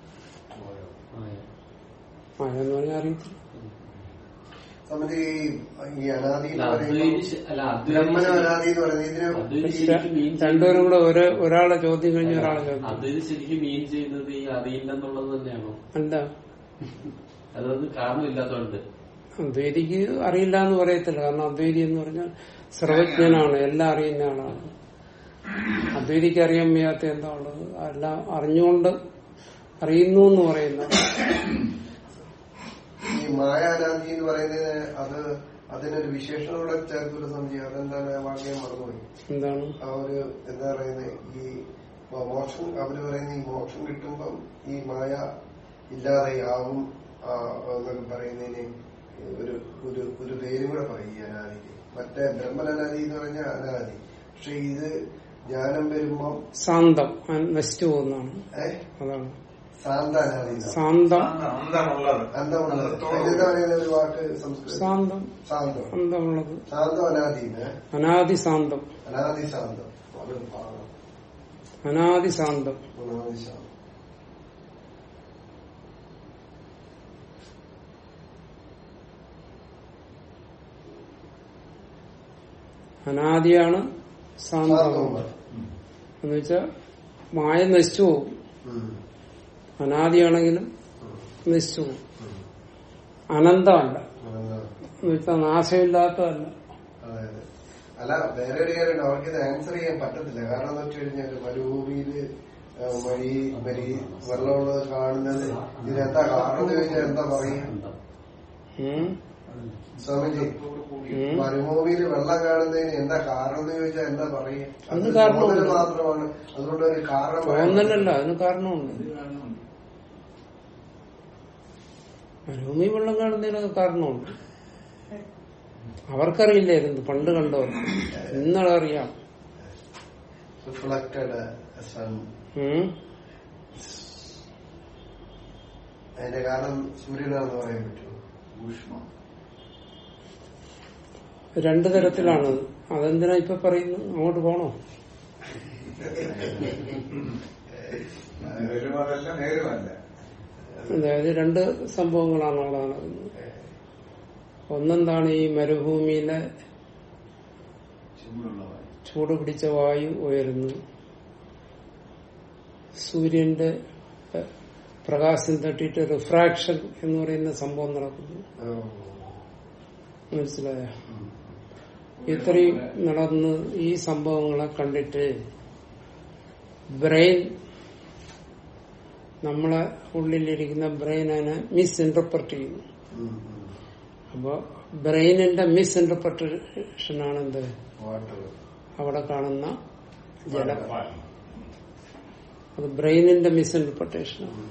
മായ എന്ന് പറഞ്ഞാൽ അറിയത്തില്ല സംബന്ധി ഈ അനാദി അല്ല എന്ന് അദ്വൈതി പറയുമ്പോൾ ശ- അല്ല ബ്രഹ്മന അദ്വൈതി അനാദി എന്ന് പറയുന്നത് ഇതിന് അദ്വൈതി ശരിക്കും മീൻ രണ്ടുപേരും കൂടെ ഒരു ഒരാളെ ചോദ്യം കഴിഞ്ഞ് ഒരാളെ ചോദ്യം അദ്വൈതി ശരിക്കും മീൻ ചെയ്യുന്നത് ഈ അറിയില്ലെന്നുള്ളത് തന്നെയാണോ എന്താ അതൊന്നും കാരണമില്ലാത്തതുകൊണ്ട് അദ്വൈതിക്ക് അറിയില്ല എന്ന് പറയത്തില്ല കാരണം അദ്വൈതി എന്ന് പറഞ്ഞാൽ സർവജ്ഞനാണ് എല്ലാം അറിയുന്ന ആളാണ് അദ്വൈതിക്ക് അറിയാൻ വയ്യാത്ത എന്താ ഉള്ളത് എല്ലാം അറിഞ്ഞുകൊണ്ട് അറിയുന്നു എന്ന് പറയുന്ന ഈ മായ അനാദി എന്ന് പറയുന്നത് അത് അതിനൊരു വിശേഷണം കൂടെ ചേർത്തൊരു സംശയം അതെന്താണ് ആ വാക്യം മറന്നുപോയി എന്താണ് ആ ഒരു എന്താ പറയുന്നത് ഈ മോക്ഷം അവര് പറയുന്ന ഈ മോക്ഷം കിട്ടുമ്പം ഈ മായ ഇല്ലാതെ ആവും ആ, എന്നൊക്കെ പറയുന്നതിന് ഒരു ഒരു ഒരു പേരും കൂടെ പറയും ഈ അനാദിക്ക് മറ്റേ ബ്രഹ്മനാദി എന്ന് പറഞ്ഞാൽ അനാദി പക്ഷെ ഇത് ജ്ഞാനം വരുമ്പം സാന്തം ആ നശിച്ചു പോകുന്നതാണ് ഏഹ് അതാണ് സാന്ത അനാദി എന്നാണ്. സാന്തം അന്തമുള്ളത് അന്തമുള്ളത് അതിനെന്താ പറയുന്ന ഒരു വാക്ക് സംസ്കൃതം സാന്തം സാന്തം അന്തമുള്ളത് സാന്തം അനാദിന്ന് അനാദി സാന്തം അനാദി സാന്തം അതൊരു ഭാഗം അനാദി സാന്തം അനാദി ശാന്തം അനാദിയാണ് സാന്തം സാന്തവുമാണ് എന്ന് വെച്ചാൽ മായ നശിച്ചു പോകും ഉം. അനാദിയാണെങ്കിലും നശിച്ചു പോകും അനന്തമല്ല അതെന്താ? എന്ന് വെച്ചാൽ നാശമില്ലാത്തതല്ല അതെ, അതെ. അല്ല വേറെ ഒരു കാര്യമുണ്ട് അവർക്ക് ഇത് ആൻസർ ചെയ്യാൻ പറ്റത്തില്ല കാരണം എന്ന് വെച്ച് കഴിഞ്ഞാൽ മരുഭൂമിയില് ആ, മഴി മരി വെള്ളമുള്ളത് കാണുന്നത് ഇതിനെന്താ കാരണം എന്ന് ചോദിച്ചാൽ എന്താ പറയാ ഉം? സ്വാമിജി ഉം? മരുഭൂമിയിൽ വെള്ളം കാണുന്നതിന് എന്താ കാരണം എന്ന് ചോദിച്ചാൽ എന്താ പറയാ അത് അതിന് കാരണമുണ്ട്. തോന്നല് മാത്രമാണ് അതുകൊണ്ട് ഒരു കാരണം പറയാൻ തോന്നലല്ല അതിന് കാരണമുണ്ട് ഇത് കാണുന്നുണ്ട് മരുഭൂമി വെള്ളം കാണുന്നതിനൊക്കെ കാരണമുണ്ട് അവർക്കറിയില്ലായിരുന്നു പണ്ട് കണ്ടവർക്ക് ഇന്നറിയാം റിഫ്ലക്റ്റഡ് സൺ ഉം? അതിന്റെ കാരണം സൂര്യനാണെന്ന് പറയാൻ പറ്റുമോ ഊഷ്മം രണ്ടു തരത്തിലാണ് അതെന്തിനാ ഇപ്പൊ പറയുന്നു അങ്ങോട്ട് പോണോ വരുമതല്ല നേരുമല്ല അതായത് രണ്ട് സംഭവങ്ങളാണ് അവിടെ നടക്കുന്നത് ഒന്നെന്താണ് ഈ മരുഭൂമിയിലെ ചൂടുള്ളതായി ചൂട് പിടിച്ച വായു ഉയരുന്നു സൂര്യന്റെ എഹ്, പ്രകാശം തട്ടിയിട്ട് റിഫ്രാക്ഷൻ എന്ന് പറയുന്ന സംഭവം നടക്കുന്നു മനസ്സിലായ ഇത്രയും നടന്ന് ഈ സംഭവങ്ങളെ കണ്ടിട്ട് ബ്രെയിൻ നമ്മളെ ഉള്ളിലിരിക്കുന്ന ബ്രെയിൻ അതിനെ മിസ് ഇന്റർപ്രറ്റ് ചെയ്യുന്നു അപ്പൊ ബ്രെയിനിന്റെ മിസ് ഇന്റർപ്രട്ടേഷൻ ആണ് എന്ത് വാട്ടർ അവിടെ കാണുന്ന ജലം അത് ബ്രെയിനിന്റെ മിസ് ഇന്റർപ്രട്ടേഷനാണ്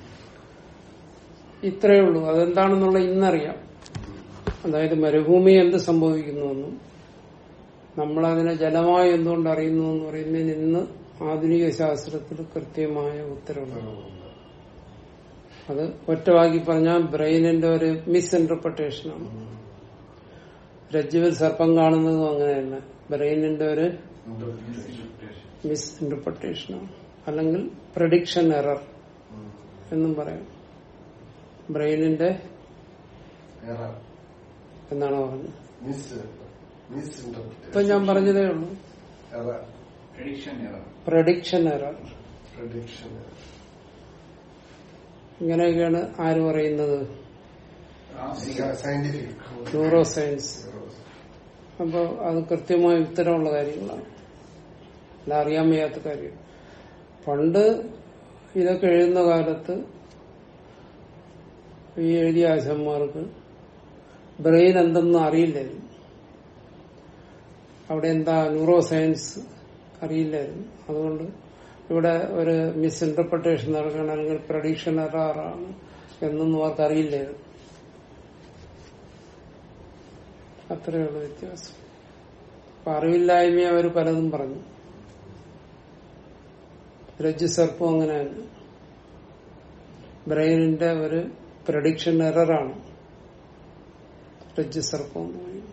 ഇത്രയേ ഉള്ളൂ അതെന്താണെന്നുള്ള ഇന്നറിയാം അതായത് മരുഭൂമി എന്ത് സംഭവിക്കുന്നുവെന്നും നമ്മളതിനെ ജലമായി എന്തുകൊണ്ട് അറിയുന്നു എന്ന് പറയുന്നതിന് ഇന്ന് ആധുനിക ശാസ്ത്രത്തിൽ കൃത്യമായ ഉത്തരവുണ്ട് അത് ഒറ്റവാക്കി പറഞ്ഞാൽ ബ്രെയിനിന്റെ ഒരു മിസ് ഇന്റർപ്രട്ടേഷനാണ് രജ്ജുവിൽ സർപ്പം കാണുന്നതും അങ്ങനെ തന്നെ ബ്രെയിനിന്റെ ഒരു മിസ് ഇന്റർപ്രട്ടേഷനാണ് അല്ലെങ്കിൽ പ്രഡിക്ഷൻ എറർ എന്നും പറയാം ബ്രെയിനിന്റെ എന്നാണ് പറഞ്ഞത് മിസ് മിസ് ഇപ്പൊ ഞാൻ പറഞ്ഞതേ ഉള്ളൂ prediction error prediction error prediction ഇങ്ങനെയൊക്കെയാണ് ആര് പറയുന്നത് സയന്റിഫിക് ന്യൂറോ സയൻസ് അപ്പോൾ അത് കൃത്യമായ ഉത്തരമുള്ള കാര്യങ്ങളാണ് അല്ല അറിയാൻ വയ്യാത്ത കാര്യം പണ്ട് ഇതൊക്കെ എഴുതുന്ന കാലത്ത് ഈ എഴുതിയ ആശന്മാർക്ക് ബ്രെയിൻ എന്തെന്ന് അറിയില്ലായിരുന്നു അവിടെ എന്താ ന്യൂറോ സയൻസ് അറിയില്ലായിരുന്നു അതുകൊണ്ട് ഇവിടെ ഒരു മിസ് ഇന്റർപ്രിട്ടേഷൻ നടക്കണം അല്ലെങ്കിൽ പ്രഡിക്ഷൻ എറാറാണ് എന്നൊന്നും അവർക്ക് അറിയില്ലായിരുന്നു അത്രയുള്ള വ്യത്യാസം അപ്പൊ അറിവില്ലായ്മയെ അവർ പലതും പറഞ്ഞു രജ്ജു സർപ്പം അങ്ങനെയാണ് ബ്രെയിനിന്റെ ഒരു പ്രഡിക്ഷൻ എററാണ് രജ്ജുസർപ്പം എന്ന് പറയും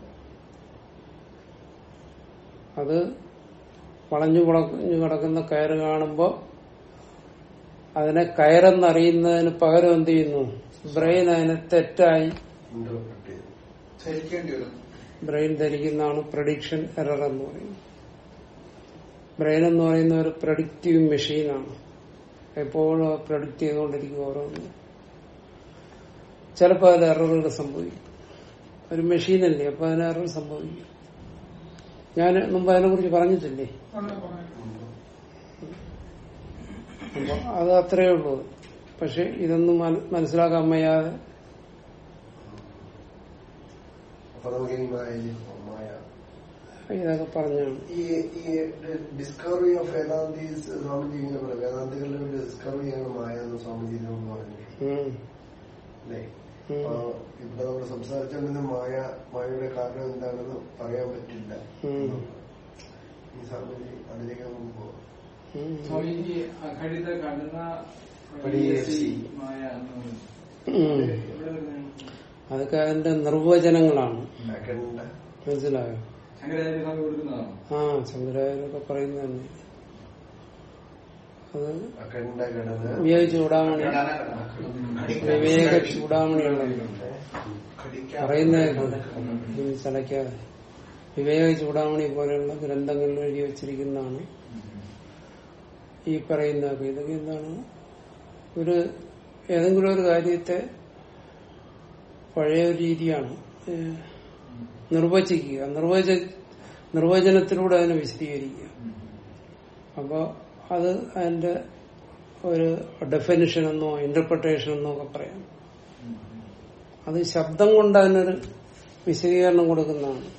അത് വളഞ്ഞു പുളഞ്ഞു കിടക്കുന്ന കയറ് കാണുമ്പോൾ അതിനെ കയറെന്നറിയുന്നതിന് പകരം എന്ത് ചെയ്യുന്നു ബ്രെയിൻ അതിനെ തെറ്റായി ഇന്റർപ്രറ്റ് ചെയ്തു ചലിക്കേണ്ടി വരും ബ്രെയിൻ ധരിക്കുന്നതാണ് പ്രഡിക്ഷൻ എറർ എന്ന് പറയുന്നത് ബ്രെയിൻ എന്ന് പറയുന്ന ഒരു പ്രഡിക്റ്റീവ് മെഷീനാണ് എപ്പോഴും പ്രഡിക്റ്റ് ചെയ്തുകൊണ്ടിരിക്കും ഓരോന്ന് ചിലപ്പോൾ അതിൽ എററുകൾ സംഭവിക്കും ഒരു മെഷീനല്ലേ അപ്പൊ അതിന് എറർ സംഭവിക്കും ഞാൻ മുമ്പ് അതിനെ കുറിച്ച് പറഞ്ഞിട്ടില്ലേ അപ്പൊ അത് അത്രയേ ഉള്ളൂ പക്ഷെ ഇതൊന്നും മന- മനസ്സിലാക്കാൻ വയ്യാതെ അപ്പൊ നമുക്ക് ഇനി മായയിലേക്ക് പോകാം. മായ ഇതൊക്കെ പറഞ്ഞാണ് ഈ ഈ ഡിസ്കവറി ഓഫ് വേദാന്തീസ് സ്വാമിജി ഇങ്ങനെ പറയും വേദാന്തികളുടെ ഒരു ഡിസ്കവറിയാണ് മായ എന്ന് സ്വാമിജി ഇതിനോട് പറഞ്ഞു ഉം. അല്ലേ ഉം. അപ്പൊ ഇവിടെ നമ്മൾ സംസാരിച്ചുകൊണ്ടിരുന്ന മായ മായയുടെ കാരണം എന്താണെന്ന് പറയാൻ പറ്റില്ല ഉം. ഈ സ്വാമിജി അതിലേക്ക് നമുക്ക് പോകാം ഉം. സ്വാമിജി അഖണ്ഡിത കടന്ന പടിയേസി. മായ എന്ന് പറയുന്നത്. ഉം. എവിടെ വരുന്നതാണ്? അതൊക്കെ അതിന്റെ നിർവചനങ്ങളാണ് അഖണ്ഡ മനസ്സിലായോ ശങ്കരാചാര്യ സ്വാമി കൊടുക്കുന്നതാണോ ആ ചന്ദ്രായനൊക്കെ പറയുന്നത് തന്നെ അത് അഖണ്ഡ ഘടന വിവേക ചൂടാമണി വിവേക ചൂടാമണിയുള്ള പറയുന്നത് ചലക്കാതെ വിവേക ചൂടാമണി പോലെയുള്ള ഗ്രന്ഥങ്ങളിൽ എഴുതി വച്ചിരിക്കുന്നതാണ് ഈ പറയുന്നതൊക്കെ ഇതൊക്കെ എന്താണ് ഒരു ഏതെങ്കിലും ഒരു കാര്യത്തെ പഴയ ഒരു രീതിയാണ് ഏഹ്, നിർവചിക്കുക നിർവച നിർവചനത്തിലൂടെ അതിനെ വിശദീകരിക്കുക അപ്പോൾ അത് അതിന്റെ ഒരു ഡെഫിനിഷൻ എന്നോ ഇന്റർപ്രിട്ടേഷൻ എന്നോ ഒക്കെ പറയാം അത് ശബ്ദം കൊണ്ട് അതിനൊരു വിശദീകരണം കൊടുക്കുന്നതാണ്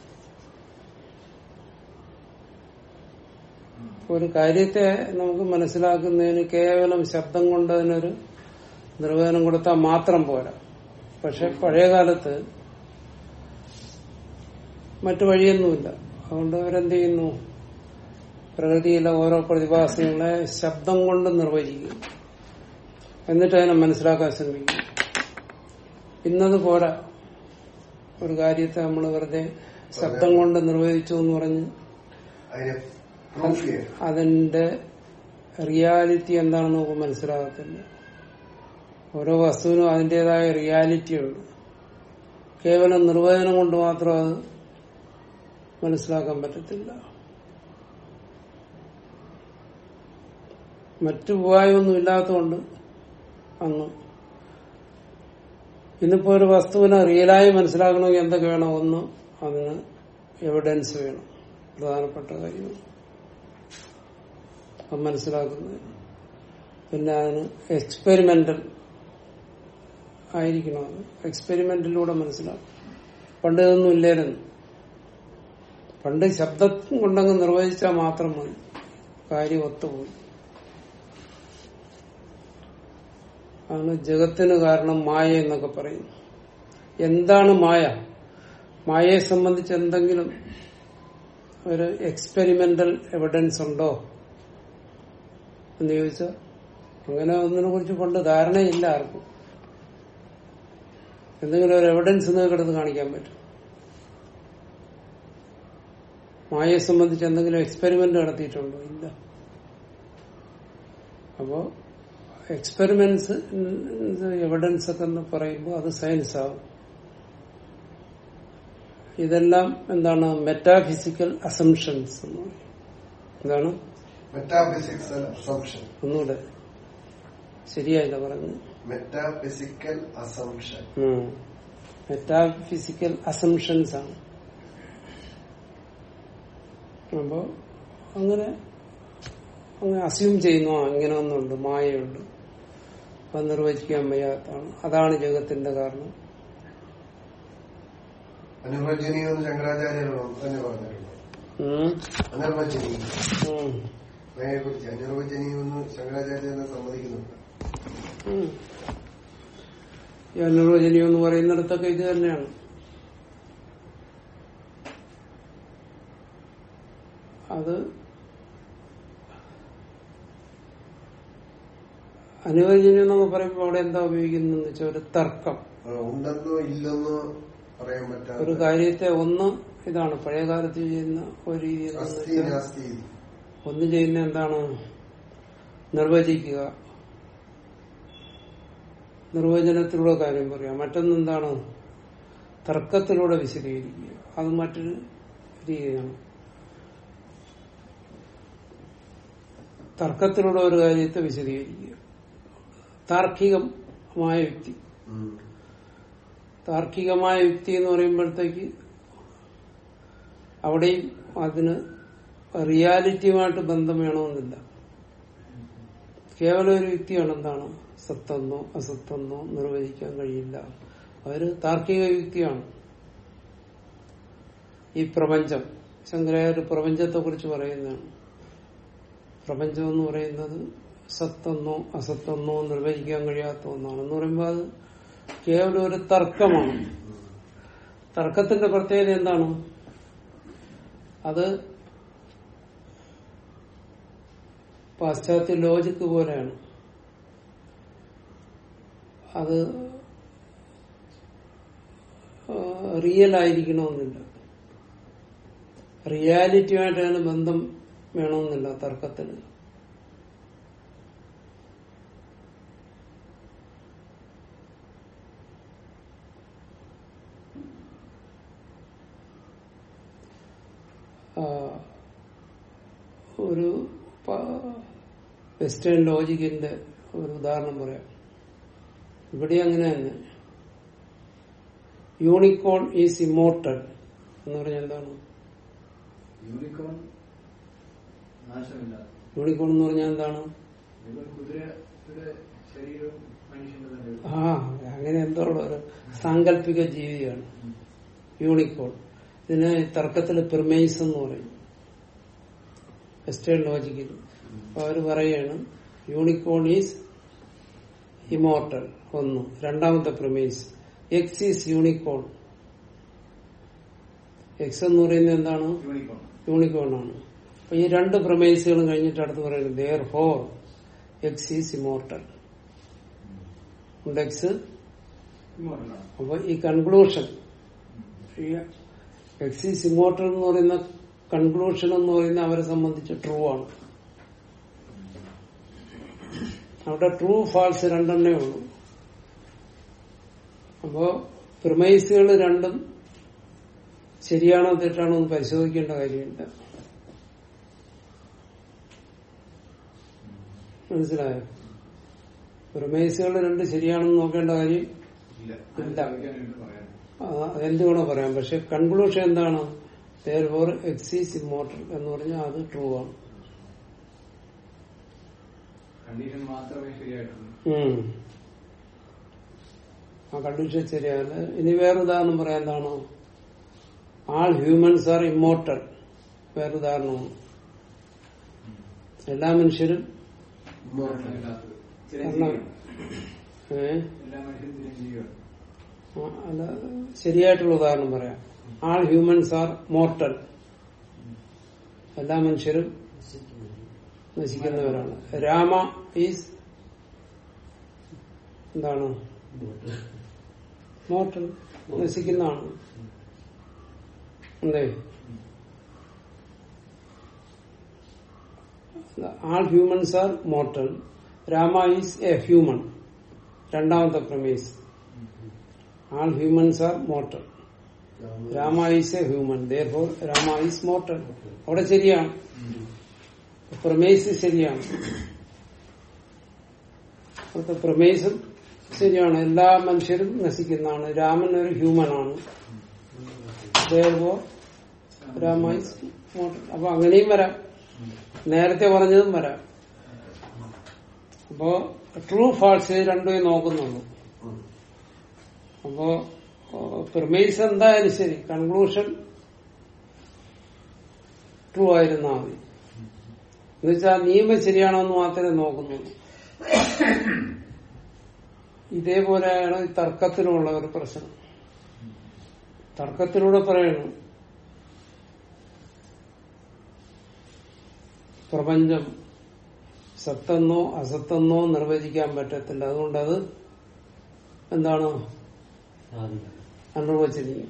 ഒരു കാര്യത്തെ നമുക്ക് മനസ്സിലാക്കുന്നതിന് കേവലം ശബ്ദം കൊണ്ട് അതിനൊരു നിർവചനം കൊടുത്താൽ മാത്രം പോരാ പക്ഷെ പഴയ കാലത്ത് മറ്റു വഴിയൊന്നുമില്ല അതുകൊണ്ട് അവരെന്ത് ചെയ്യുന്നു പ്രകൃതിയിലെ ഓരോ പ്രതിഭാസങ്ങളെ ശബ്ദം കൊണ്ട് നിർവചിക്കും എന്നിട്ട് അതിനെ മനസ്സിലാക്കാൻ ശ്രമിക്കും ഇന്നത് പോരാ ഒരു കാര്യത്തെ നമ്മൾ വെറുതെ ശബ്ദം കൊണ്ട് നിർവചിച്ചു എന്ന് പറഞ്ഞ് അതിനെ പ്രൂഫ് ചെയ്യാൻ അതിന്റെ റിയാലിറ്റി എന്താണെന്ന് നമുക്ക് മനസ്സിലാകത്തില്ല ഓരോ വസ്തുവിനും അതിൻ്റെതായ റിയാലിറ്റി ഉണ്ട് കേവലം നിർവചനം കൊണ്ട് മാത്രം അത് മനസ്സിലാക്കാൻ പറ്റത്തില്ല മറ്റു ഉപായമൊന്നും ഇല്ലാത്തതുകൊണ്ട് അന്ന് ഇന്നിപ്പോ ഒരു വസ്തുവിനെ റിയലായി മനസ്സിലാക്കണമെങ്കിൽ എന്തൊക്കെ വേണം ഒന്ന് അതിന് എവിഡൻസ് വേണം പ്രധാനപ്പെട്ട കാര്യമാണ് അത് മനസ്സിലാക്കുന്നത് പിന്നെ അതിന് എക്സ്പെരിമെന്റൽ ആയിരിക്കണം അത് എക്സ്പെരിമെന്റിലൂടെ മനസ്സിലാക്കും പണ്ട് ഇതൊന്നും ഇല്ലായിരുന്നു പണ്ട് ശബ്ദം കൊണ്ടങ്ങ് നിർവചിച്ചാൽ മാത്രം മതി കാര്യം ഒത്തുപോയി ആണ് ജഗത്തിന് കാരണം മായ എന്നൊക്കെ പറയും എന്താണ് മായ മായയെ സംബന്ധിച്ച് എന്തെങ്കിലും ഒരു എക്സ്പെരിമെന്റൽ എവിഡൻസ് ഉണ്ടോ എന്ന് ചോദിച്ചാൽ അങ്ങനെ ഒന്നിനെ കുറിച്ച് പണ്ട് ധാരണയില്ല ആർക്കും എന്തെങ്കിലും ഒരു എവിഡൻസ് നിങ്ങൾക്ക് എടുത്ത് കാണിക്കാൻ പറ്റും മായയെ സംബന്ധിച്ച് എന്തെങ്കിലും എക്സ്പെരിമെന്റ് നടത്തിയിട്ടുണ്ടോ ഇല്ല അപ്പോ എക്സ്പെരിമെന്റ്സ് എവിഡൻസ് ഒക്കെ എന്ന് പറയുമ്പോൾ അത് സയൻസ് ആവും ഇതെല്ലാം എന്താണ് മെറ്റാഫിസിക്കൽ അസംഷൻസ് എന്ന് പറയും എന്താണ് മെറ്റാഫിസിക്സ് അസംഷൻ ഒന്നുകൂടെ ശരിയായില്ല പറഞ്ഞു മെറ്റാഫിസിക്കൽ അസംഷൻ മെറ്റാഫിസിക്കൽ അസംഷൻസ് ആണ് അപ്പോ അങ്ങനെ അങ്ങനെ അസ്യൂം ചെയ്യുന്നു ആ, ഇങ്ങനെ ഒന്നുണ്ട് മായയുണ്ട് അത് നിർവചിക്കാൻ വയ്യാത്താണ് അതാണ് ജഗത്തിന്റെ കാരണം അനുവചനീയെന്ന് ശങ്കരാചാര്യരോ തന്നെ പറഞ്ഞിട്ടുണ്ട് ഉം. അനർവചനീയം ഉം. അതിനെ കുറിച്ച് അനിർവചനീയെന്ന് ശങ്കരാചാര്യനെ സമ്മതിക്കുന്നുണ്ട് ഉം. ഈ അനിർവചനീയം എന്ന് പറയുന്നിടത്തൊക്കെ ഇത് തന്നെയാണ് അത് അനുവചനീയം എന്നൊക്കെ പറയുമ്പോൾ അവിടെ എന്താ ഉപയോഗിക്കുന്നതെന്ന് വെച്ചാൽ ഒരു തർക്കം ആ, ഉണ്ടെന്നോ ഇല്ലെന്നോ പറയാൻ ഒരു പറ്റാത്ത കാര്യത്തെ ഒന്ന് ഇതാണ് പഴയ കാലത്ത് ചെയ്യുന്ന ഒരു രീതി എന്താന്ന് അസ്ഥി വെച്ചാൽ നാസ്തി ഒന്ന് ചെയ്യുന്ന എന്താണ് നിർവചിക്കുക നിർവചനത്തിലൂടെ കാര്യം പറയാം മറ്റൊന്ന് എന്താണ് തർക്കത്തിലൂടെ വിശദീകരിക്കുക അത് മറ്റൊരു രീതിയാണ് തർക്കത്തിലൂടെ ഒരു കാര്യത്തെ വിശദീകരിക്കുക താർക്കികമായ യുക്തി ഉം. താർക്കികമായ യുക്തി എന്ന് പറയുമ്പോഴത്തേക്ക് അവിടെയും അതിന് റിയാലിറ്റിയുമായിട്ട് ബന്ധം വേണമെന്നില്ല കേവലം ഒരു യുക്തിയാണ് എന്താണ് സത്തെന്നോ അസത്തെന്നോ നിർവചിക്കാൻ കഴിയില്ല അതൊരു താർക്കിക യുക്തിയാണ് ഈ പ്രപഞ്ചം ശങ്കരാചാര്യ പ്രപഞ്ചത്തെ കുറിച്ച് പറയുന്നതാണ് പ്രപഞ്ചം എന്ന് പറയുന്നത് സത്തെന്നോ അസത്തെന്നോ നിർവചിക്കാൻ കഴിയാത്ത ഒന്നാണ് എന്ന് പറയുമ്പോൾ അത് കേവലം ഒരു തർക്കമാണ് തർക്കത്തിന്റെ പ്രത്യേകത എന്താണ് അത് പാശ്ചാത്യ ലോജിക്ക് പോലെയാണ് അത് റിയൽ ആയിരിക്കണമെന്നില്ല റിയാലിറ്റിയുമായിട്ടാണ് ബന്ധം വേണമെന്നില്ല തർക്കത്തിന് ആ, ഒരു പ- വെസ്റ്റേൺ ലോജിക്കിന്റെ ഒരു ഉദാഹരണം പറയാം ഇവിടെ അങ്ങനെ തന്നെ യൂണിക്കോൺ ഈസ് ഇമോർട്ടൽ എന്ന് പറഞ്ഞാൽ എന്താണ് യൂണിക്കോൺ നാശമില്ല യൂണിക്കോൺ എന്ന് പറഞ്ഞാൽ എന്താണ് ഇവൻ കുതിരയുടെ ശരീരവും മനുഷ്യന്റെ തന്നെ ആ അങ്ങനെ എന്തോ ഉള്ള ഒരു സാങ്കല്പിക ജീവിയാണ് യൂണിക്കോൺ ഇതിന് തർക്കത്തിൽ പ്രിമൈസ് എന്ന് പറയും വെസ്റ്റേൺ ലോജിക്കിൽ അപ്പൊ അവര് പറയാണ് യൂണിക്കോൺ ഈസ് ഇമോർട്ടൽ ഒന്ന് രണ്ടാമത്തെ premise X is unicorn X എന്ന് പറയുന്നത് എന്താണ് യൂണിക്കോൺ യൂണിക്കോൺ ആണ് അപ്പൊ ഈ രണ്ട് പ്രമേസുകളും കഴിഞ്ഞിട്ട് അടുത്ത് പറയുന്നത് therefore X is immortal X ഇമോർട്ടലാണ് അപ്പൊ ഈ കൺക്ലൂഷൻ ഈ എക്സ് ഈസ് ഇമോർട്ടൽ എന്ന് പറയുന്ന കൺക്ലൂഷൻ എന്ന് പറയുന്ന അവരെ സംബന്ധിച്ച് ട്രൂ ആണ് അവിടെ ട്രൂ ഫാൾസ് രണ്ടെണ്ണേ ഉള്ളൂ അപ്പോ പ്രിമൈസുകൾ രണ്ടും ശരിയാണോ തെറ്റാണോ എന്ന് പരിശോധിക്കേണ്ട കാര്യമില്ല മനസ്സിലായോ പ്രിമൈസുകൾ രണ്ട് ശരിയാണെന്ന് നോക്കേണ്ട കാര്യം ഇല്ല ഇല്ല. ചോദിക്കാനായിട്ട് പറയാൻ ആ, അതെന്ത് വേണോ പറയാം പക്ഷെ കൺക്ലൂഷൻ എന്താണ് ഫോർ എക്സീസ് ഇമ്മോർട്ടൽ എന്ന് പറഞ്ഞാൽ അത് ട്രൂ ആണ് കണ്ടീഷൻ മാത്രമേ ശരിയായിട്ടുള്ളൂ ഉം. ആ കണ്ടീഷൻ ശരിയല്ല ഇനി വേറെ ഉദാഹരണം പറയാൻ എന്താണോ ആൾ ഹ്യൂമൻസ് ആർ ഇമ്മോർട്ടൽ വേറെ ഉദാഹരണമാണ് എല്ലാ മനുഷ്യരും ഇല്ലാത്തത്. കാരണം ചിരഞ്ജീവിയാണ് ഏ, എല്ലാ മനുഷ്യരും ചിരഞ്ജീവിയാണ് ആ, അല്ല ശരിയായിട്ടുള്ള ഉദാഹരണം പറയാം ആൾ ഹ്യൂമൻസ് ആർ മോർട്ടൽ എല്ലാ മനുഷ്യരും നശിക്കുന്നവരാണ് രാമ ഈസ് എന്താണ് മോർട്ടൽ നശിക്കുന്നതാണ് അല്ലേ all humans are mortal Rama is a human രണ്ടാമത്തെ premise all humans are mortal Rama is a human therefore Rama is mortal അവിടെ ശരിയാണ് പ്രമേസ് ശരിയാണ് അവിടുത്തെ പ്രമേസും ശരിയാണ് എല്ലാ മനുഷ്യരും നശിക്കുന്നതാണ് രാമൻ ഒരു ഹ്യൂമനാണ് therefore രാമ ഈസ് മോർട്ടൽ അപ്പൊ അങ്ങനെയും വരാം നേരത്തെ പറഞ്ഞതും വരാം അപ്പോ ട്രൂ ഫാൾസ് രണ്ടുമേ നോക്കുന്നുള്ളൂ അപ്പോ പ്രിമൈസ് എന്തായാലും ശരി കൺക്ലൂഷൻ ട്രൂ ആയിരുന്നാ മതി എന്നുവെച്ചാൽ നിയമം ശരിയാണോ എന്ന് മാത്രമേ നോക്കുന്നുള്ളൂ ഇതേപോലെയാണ് ഈ തർക്കത്തിനുള്ള ഒരു പ്രശ്നം തർക്കത്തിലൂടെ പറയണം പ്രപഞ്ചം സത്തെന്നോ അസത്തെന്നോ നിർവചിക്കാൻ പറ്റത്തില്ല അതുകൊണ്ടത് എന്താണ് സാധിക്കും അനിർവചനീയം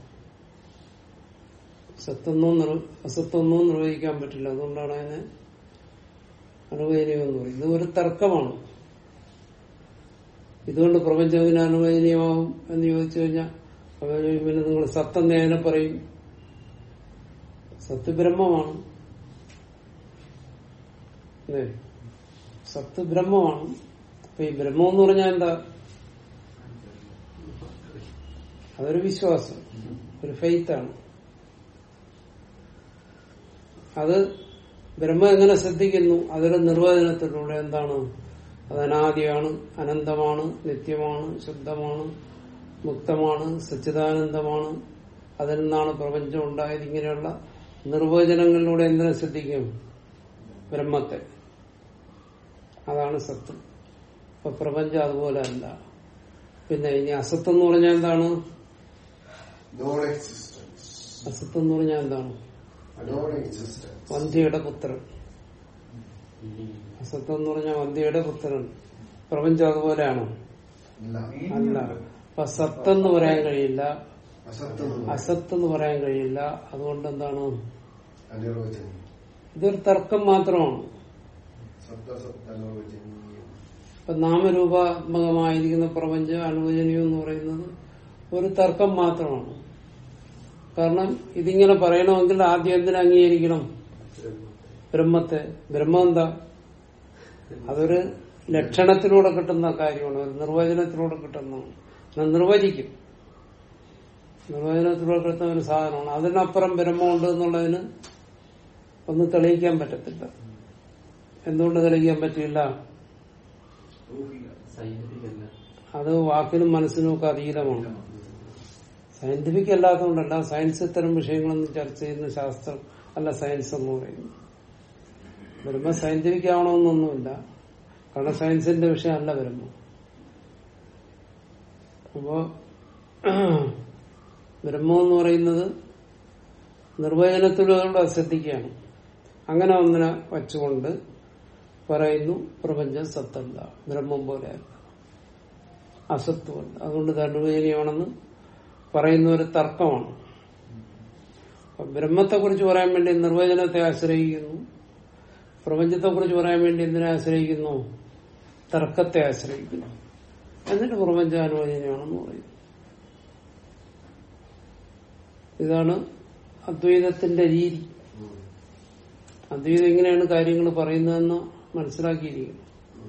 സത്തൊന്നും നിർ- അസത്തൊന്നും നിർവഹിക്കാൻ പറ്റില്ല അതുകൊണ്ടാണ് അതിനെ അനുവചനീയം എന്ന് പറയുന്നത് ഇത് ഒരു തർക്കമാണ് ഇതുകൊണ്ട് പ്രപഞ്ചം എങ്ങനെ അനുവചനീയമാവും എന്ന് ചോദിച്ചു കഴിഞ്ഞാൽ അവർ ചോദിക്കും, പിന്നെ നിങ്ങൾ സത്തെന്ന് അതിനെ പറയും സത്ത് ബ്രഹ്മമാണ് അല്ലേ സത്ത് ബ്രഹ്മമാണ് അപ്പൊ ഈ ബ്രഹ്മം എന്ന് പറഞ്ഞാൽ എന്താ അതൊരു വിശ്വാസം ഒരു ഫെയ്ത്താണ് അത് ബ്രഹ്മം എങ്ങനെ ശ്രദ്ധിക്കുന്നു അതൊരു നിർവചനത്തിലൂടെ എന്താണ് അത് അനാദിയാണ് അനന്തമാണ് നിത്യമാണ് ശുദ്ധമാണ് മുക്തമാണ് സച്ചിദാനന്ദമാണ് അതിൽ നിന്നാണ് പ്രപഞ്ചം ഉണ്ടായത് ഇങ്ങനെയുള്ള നിർവചനങ്ങളിലൂടെ എന്തിനെ ശ്രദ്ധിക്കും ബ്രഹ്മത്തെ അതാണ് സത്ത് അപ്പൊ പ്രപഞ്ചം അതുപോലെ അല്ല പിന്നെ ഇനി അസത്ത് എന്ന് പറഞ്ഞാൽ എന്താണ് നോൺ എക്സിസ്റ്റൻസ് അസത്ത് എന്ന് പറഞ്ഞാൽ എന്താണ് നോൺ എക്സിസ്റ്റൻസ് വന്ധ്യയുടെ പുത്രൻ അസത്ത് എന്ന് പറഞ്ഞാൽ വന്ധ്യയുടെ പുത്രൻ പ്രപഞ്ചം അതുപോലെയാണോ ഇല്ല അല്ല അപ്പൊ സത്തെന്ന് പറയാൻ കഴിയില്ല അസത്വം അസത്ത് എന്ന് പറയാൻ കഴിയില്ല അതുകൊണ്ട് എന്താണ് അനിർവചനീയം ഇതൊരു തർക്കം മാത്രമാണ് സത്വസത്ത് അനിർവചനീയം ഇപ്പൊ നാമരൂപാത്മകമായിരിക്കുന്ന പ്രപഞ്ചം അനുവചനീയം എന്ന് പറയുന്നത് ഒരു തർക്കം മാത്രമാണ് കാരണം ഇതിങ്ങനെ പറയണമെങ്കിൽ ആദ്യം എന്തിനു അംഗീകരിക്കണം ബ്രഹ്മത്തെ ബ്രഹ്മം എന്താ അതൊരു ലക്ഷണത്തിലൂടെ കിട്ടുന്ന കാര്യമാണ് ഒരു നിർവചനത്തിലൂടെ കിട്ടുന്നതാണ് എന്നാൽ നിർവചിക്കും നിർവചനത്തിലൂടെ കിട്ടുന്ന ഒരു സാധനമാണ് അതിനപ്പുറം ബ്രഹ്മമുണ്ട് എന്നുള്ളതിന് ഒന്നും തെളിയിക്കാൻ പറ്റത്തില്ല എന്തുകൊണ്ട് തെളിയിക്കാൻ പറ്റില്ല സയന്റിഫിക് അല്ല അത് വാക്കിനും മനസ്സിനും ഒക്കെ അതീതമാണ് സയന്റിഫിക് അല്ലാത്തതുകൊണ്ടല്ല സയൻസ് ഇത്തരം വിഷയങ്ങളൊന്നും ചർച്ച ചെയ്യുന്ന ശാസ്ത്രം അല്ല സയൻസ് എന്ന് പറയുന്നത് ബ്രഹ്മ സയന്റിഫിക് ആവണമെന്നൊന്നുമില്ല കാരണം സയൻസിന്റെ വിഷയമല്ല ബ്രഹ്മ അപ്പോ ബ്രഹ്മം എന്ന് പറയുന്നത് നിർവചനത്തിലൂടെ ശ്രദ്ധിക്കുകയാണ് അങ്ങനെ ഒന്നിനെ വച്ചുകൊണ്ട് പറയുന്നു പ്രപഞ്ചം സത്തല്ല ബ്രഹ്മം പോലെയല്ല അസത്വമല്ല അതുകൊണ്ട് ദണ്ഡുവേനിയാണെന്ന് പറയുന്ന ഒരു തർക്കമാണ് അപ്പൊ ബ്രഹ്മത്തെ കുറിച്ച് പറയാൻ വേണ്ടി നിർവചനത്തെ ആശ്രയിക്കുന്നു പ്രപഞ്ചത്തെ കുറിച്ച് പറയാൻ വേണ്ടി എന്തിനെ ആശ്രയിക്കുന്നു തർക്കത്തെ ആശ്രയിക്കുന്നു എന്നിട്ട് പ്രപഞ്ചം അനുവചനീയമാണെന്ന് പറയുന്നു ഇതാണ് അദ്വൈതത്തിന്റെ രീതി അദ്വൈതം എങ്ങനെയാണ് കാര്യങ്ങൾ പറയുന്നതെന്ന് മനസ്സിലാക്കിയിരിക്കുന്നു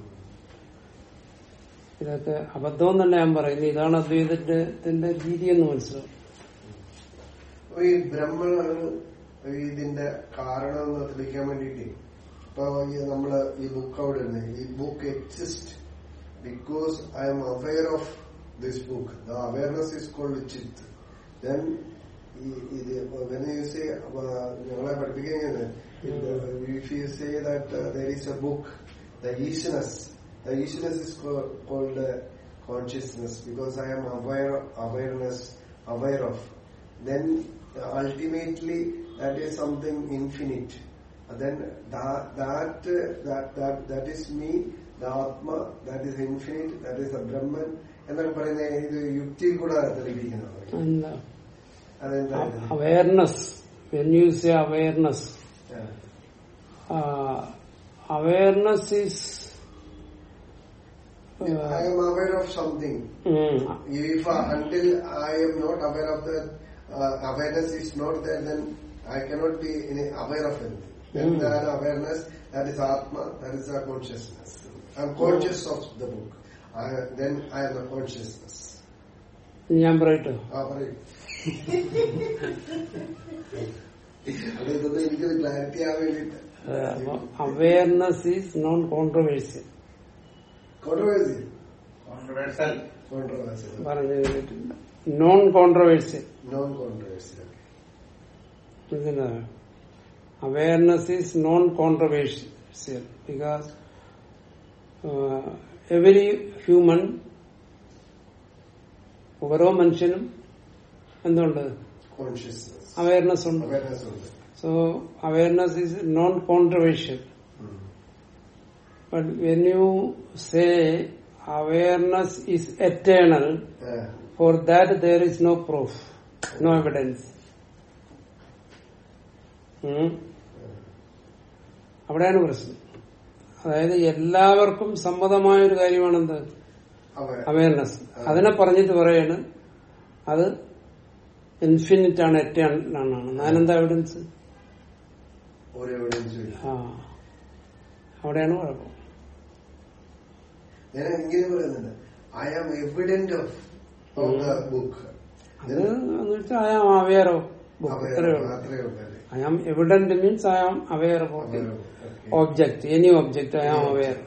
ഇതൊക്കെ അബദ്ധം എന്നല്ല ഞാൻ പറയുന്നത് ഇതാണ് അദ്വൈതത്തിന്റെ രീതി എന്ന് മനസ്സിലാവും അപ്പൊ ഈ ബ്രഹ്മനാണ് ഇതിന്റെ കാരണം എന്ന് തെളിയിക്കാൻ വേണ്ടിട്ട് ഇപ്പൊ ഈ നമ്മള് ഈ ബുക്ക് അവിടെ ഇരുന്ന് ഈ book exist because I'm aware of this book the awareness is called ചിത്ത് ദെൻ ഇത് when you say അപ്പൊ ഞങ്ങളെ പഠിപ്പിക്കുന്നത് if you say that uh, there is a book the ishness the ishness is co- called uh, consciousness because I am aware awareness aware of then uh, ultimately that is something infinite and then that that uh, that that that is me the atma that is infinite that is the brahman എന്നൊക്കെ പറയുന്ന ഇത് യുക്തിയിൽ കൂടെ തെളിയിക്കുന്നത് എന്താ അതെന്താ awareness when you say awareness awareness is I am aware of something. If uh, until I am not aware of that, uh, awareness is not there, then I cannot be in aware of anything. Then Mm. that awareness, that is Atma, that is the consciousness. I am conscious of the book. I, then I am the consciousness. ഞാൻ പറയട്ടെ ആ പറയൂ അത് ഇതൊന്നും എനിക്കൊരു ക്ലാരിറ്റി ആവാൻ വേണ്ടിട്ട് awareness is non controversial controversy controversial controversy പറഞ്ഞു കേട്ടിട്ടില്ല നോൺ കോൺട്രവേഴ്സ്യൽ നോൺ കോൺട്രവേഴ്സി ഇതിന് awareness is non controversial because every human ഓരോ മനുഷ്യനും എന്തുണ്ട് കോൺഷ്യസ്നസ് അവയർനെസ് ഉണ്ട് അവയർനെസ് ഉണ്ട് so awareness is non controversial ഉം. But when you say awareness is eternal ആ, for that there is no proof no evidence അവിടെയാണ് പ്രശ്നം അതായത് എല്ലാവർക്കും സമ്മതമായ ഒരു കാര്യമാണെന്ത് അവ- അവയർനെസ് അതിനെ പറഞ്ഞിട്ട് പറയാണ് അത് ഇൻഫിനിറ്റ് ആണ് എറ്റേണൽ ആണ് ഞാനെന്താ എവിഡൻസ് ഒരു എവിഡൻസും ഇല്ല ആ അവിടെയാണ് കുഴപ്പം ഞാൻ ഇങ്ങനെ പറയുന്നുണ്ട് I am evident of of the book അത് എന്ന് വെച്ചാൽ I am aware of book ഇത്രയേ ഉള്ളൂ അത്രയേ ഉള്ളൂ I am evident means I am aware of object any object I am aware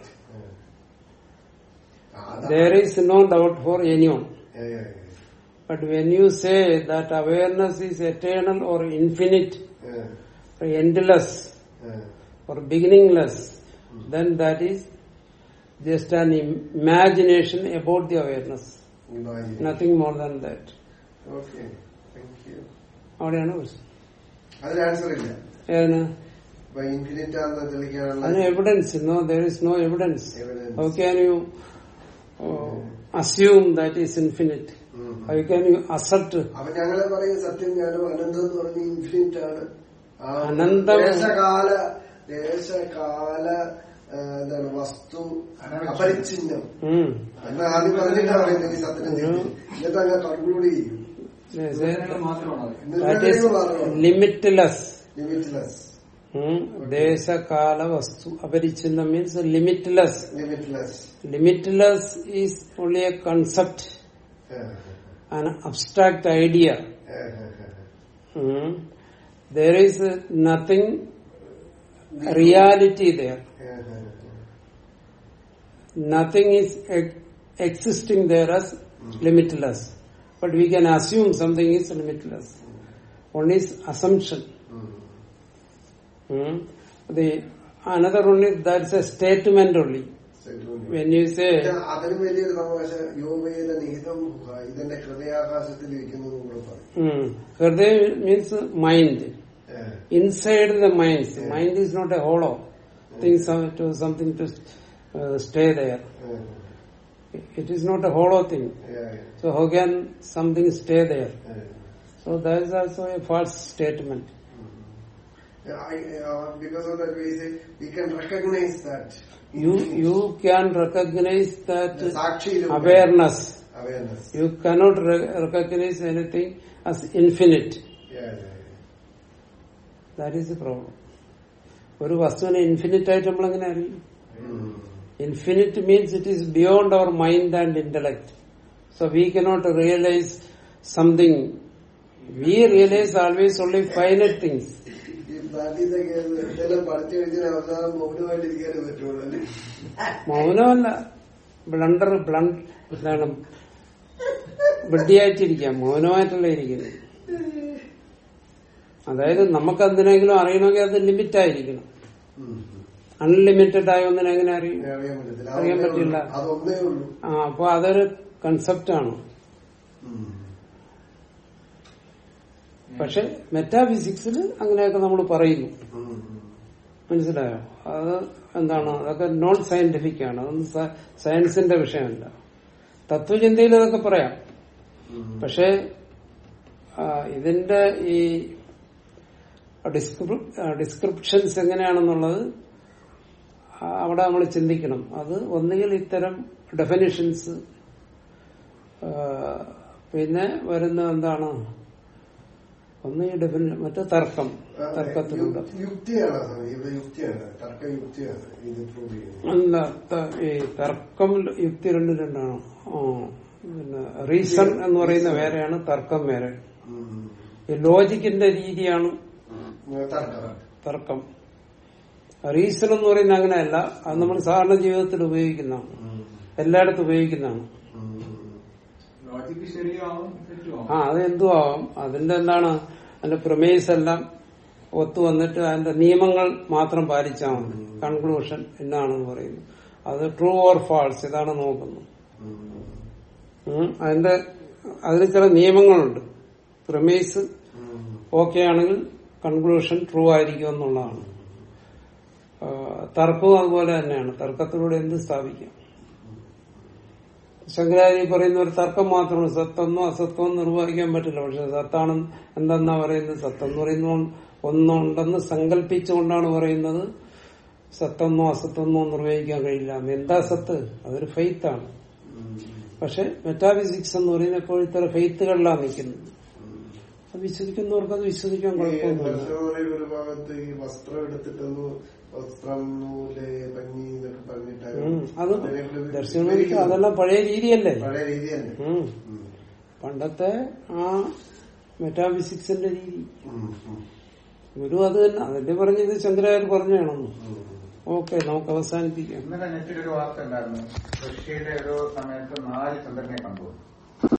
there is no doubt for anyone. But when you say that awareness is eternal or infinite, or endless, or beginningless, then that is just an im- imagination about the awareness. Nothing more than that. Okay thank you അവിടെയാണ് പ്രശ്നം അതിന് ആൻസർ ഇല്ല ഏതിന് ഇപ്പൊ ഇൻഫിനിറ്റ് ആണെന്ന് തെളിയിക്കാനുള്ള അതിന് evidence no there is no evidence Evidence. How can you assume that is infinite ഉം. ഹൗ ക്യാൻ യു അസർട്ട് അപ്പൊ ഞങ്ങളെ പറയും സത്യം ഞാനും അനന്തം എന്ന് പറഞ്ഞ് ഇൻഫിനിറ്റ് ആണ് ആ അനന്തം- ദേശകാല ദേശകാല ആ, എന്താണ് വസ്തു അപരിച്ഛിന്നം എന്ന് ആദ്യം പറഞ്ഞിട്ടാ പറയുന്നത് ഈ സത്യം എന്നിട്ട് അങ്ങ് കൺക്ലൂഡ് ചെയ്യും മാത്രമാണോ അത്? ദാറ്റ് ഈസ് ലിമിറ്റ്ലെസ് ലിമിറ്റ്ലെസ് ദേശകാല വസ്തു അപരിച്ഛിന്നം means limitless limitless limitless is only a concept an abstract idea. Hmm. There is uh, nothing reality there. Nothing is ex- existing there as limitless. But we can assume something is limitless. One is assumption. Hmm. The another one is that's a statement only. When you say അതിന് വലിയൊരു തമാശ യോമയിലെ നിഹിതം ഗുഹ ഇതിന്റെ ഹൃദയാകാശത്തിൽ ഇരിക്കുന്നു എന്ന് കൂടെ പറയും hmm, Hriday means mind. ഏ, inside the mind. The mind is not a hollow. Things have to something to uh, stay there. ഏ, It is not a hollow thing. ഏ, So how can something stay there? ഏ. So that is also a false statement. I, uh, because of that we say we can recognize that You you can recognize that The Sakshi awareness. awareness You cannot re- recognize anything as infinite. yeah, yeah, That is the problem. ഒരു വസ്തുവിനെ ഇൻഫിനിറ്റ് ആയിട്ട് നമ്മൾ എങ്ങനെ അറിയും yeah. Mm. Infinite means it is beyond our mind and intellect. So we cannot realize something. We realize always only finite things. ഈ നാട്ടിലൊക്കെ എന്തെല്ലാം പഠിച്ചു കഴിഞ്ഞാൽ അവസാനം മൗനമായിട്ട് ഇരിക്കാനേ പറ്റുള്ളൂ അല്ലേ മൗനമല്ല ബ്ലണ്ടർ ബ്ലണ്ട് എന്താണ് വെഡിയായിട്ടിരിക്കാം മൗനമായിട്ടല്ല ഇരിക്കുന്നത് അതായത് നമുക്ക് എന്തിനെങ്കിലും അറിയണമെങ്കിൽ അത് ലിമിറ്റ് ആയിരിക്കണം ഉം. അൺലിമിറ്റഡ് ആയ ഒന്നിനെ എങ്ങനെ അറിയും അറിയാൻ പറ്റത്തില്ല അറിയാൻ അതൊന്നേ പറ്റില്ല. ഉള്ളൂ. അതൊന്നേ ഉള്ളൂ ആ അപ്പൊ അതൊരു കൺസെപ്റ്റ് ആണ് ഉം. പക്ഷെ മെറ്റാഫിസിക്സിൽ അങ്ങനെയൊക്കെ നമ്മൾ പറയുന്നു ഉം. മനസ്സിലായോ അത് എന്താണ് അതൊക്കെ നോൺ സയന്റിഫിക് ആണ് അതൊന്നും സ- സയൻസിന്റെ വിഷയമല്ല തത്വചിന്തയിൽ അതൊക്കെ പറയാം ഉം. പക്ഷെ ആ, ഇതിന്റെ ഈ ഡിസ്ക്രിപ്ഷൻസ് എങ്ങനെയാണെന്നുള്ളത് ആ, അവിടെ നമ്മൾ ചിന്തിക്കണം അത് ഒന്നുകിൽ ഇത്തരം ഡെഫിനിഷൻസ് പിന്നെ വരുന്ന എന്താണ് ഒന്ന് ഈ ഡെഫിനി മറ്റേ തർക്കം ആ, തർക്കത്തിലൂടെ യു- യുക്തിയാണ് സ്വാമി. ഇവിടെ യുക്തിയാണ് തർക്ക യുക്തിയാണ് ഇത് പ്രൂവ് ചെയ്യുന്നത് അല്ല ത- ഈ തർക്കം യുക്തി രണ്ടും രണ്ടാണ് ആ പിന്നെ റീസൺ എന്ന് പറയുന്ന വേറെയാണ് തർക്കം വേറെ ഉം. ഈ ലോജിക്കിന്റെ രീതിയാണ് ഉം. തർക്കം തർക്കം റീസൺ എന്ന് പറയുന്നത് അങ്ങനെയല്ല അത് നമ്മൾ സാധാരണ ജീവിതത്തിൽ ഉപയോഗിക്കുന്നതാണ് ഉം. എല്ലായിടത്തും ഉപയോഗിക്കുന്നതാണ് ഉം. ലോജിക്ക് ശരിയാവും തെറ്റുമാവും ആ അത് എന്തു ആവാം അതിന്റെ എന്താണ് അതിന്റെ പ്രമേയ്സ് എല്ലാം ഒത്തു വന്നിട്ട് അതിന്റെ നിയമങ്ങൾ മാത്രം പാലിച്ചാൽ മതി കൺക്ലൂഷൻ എന്നാണെന്ന് പറയുന്നു അത് ട്രൂ ഓർ ഫാൾസ് ഇതാണ് നോക്കുന്നത് ഉം. ഉം. അതിന്റെ അതിന് ചില നിയമങ്ങളുണ്ട് പ്രമേയ്സ് ഉം. ഓക്കെ ആണെങ്കിൽ കൺക്ലൂഷൻ ട്രൂ ആയിരിക്കും എന്നുള്ളതാണ് ആ, തർക്കവും അതുപോലെ തന്നെയാണ് തർക്കത്തിലൂടെ എന്ത് സ്ഥാപിക്കാം ശങ്കരാചാര്യ പറയുന്ന ഒരു തർക്കം മാത്രമാണ് സത്തെന്നോ അസത്വം നിർവഹിക്കാൻ പറ്റില്ല പക്ഷെ സത്താണ് എന്തെന്നാ പറയുന്നത് സത്യം എന്ന് പറയുന്ന ഒന്നുണ്ടെന്ന് സങ്കല്പിച്ചുകൊണ്ടാണ് പറയുന്നത് സത്തെന്നോ അസത്തെന്നോ നിർവഹിക്കാൻ കഴിയില്ല എന്താ സത്ത് അതൊരു ഫെയ്ത്താണ് പക്ഷെ മെറ്റാഫിസിക്സ് എന്ന് പറയുന്ന എപ്പോഴും ഇത്തരം ഫെയ്ത്തുകളിലാണ് നിൽക്കുന്നത് അത് വിശ്വസിക്കുന്നവർക്ക് അത് വിശ്വസിക്കാൻ ഈ കുഴപ്പമൊന്നുമില്ല ദർശനമുറയിൽ ഒരു ഭാഗത്ത് ഈ വസ്ത്രം എടുത്തിട്ടൊന്ന് വസ്ത്രം നൂല് പഞ്ഞി എന്നൊക്കെ പറഞ്ഞിട്ട് ഉം. അത് അതിനെക്കുറിച്ച് ദർശനമൊക്കെ അതെല്ലാം പഴയ രീതിയല്ലേ പഴയ രീതി തന്നെ ഉം. ഉം. പണ്ടത്തെ ആ മെറ്റാഫിസിക്സിന്റെ രീതി ഉം. ഉം. ഗുരു അത് തന്നെ അതിന്റെ പറഞ്ഞത് ശങ്കരാചാര്യ പറഞ്ഞാണെന്ന് ഉം. ഓക്കെ നമുക്ക് അവസാനിപ്പിക്കാം ഇന്നലെ നെറ്റിലൊരു വാർത്ത ഉണ്ടായിരുന്നു റഷ്യയുടെ ഒരു സമയത്ത് നാല് ചന്ദ്രനെ കണ്ടു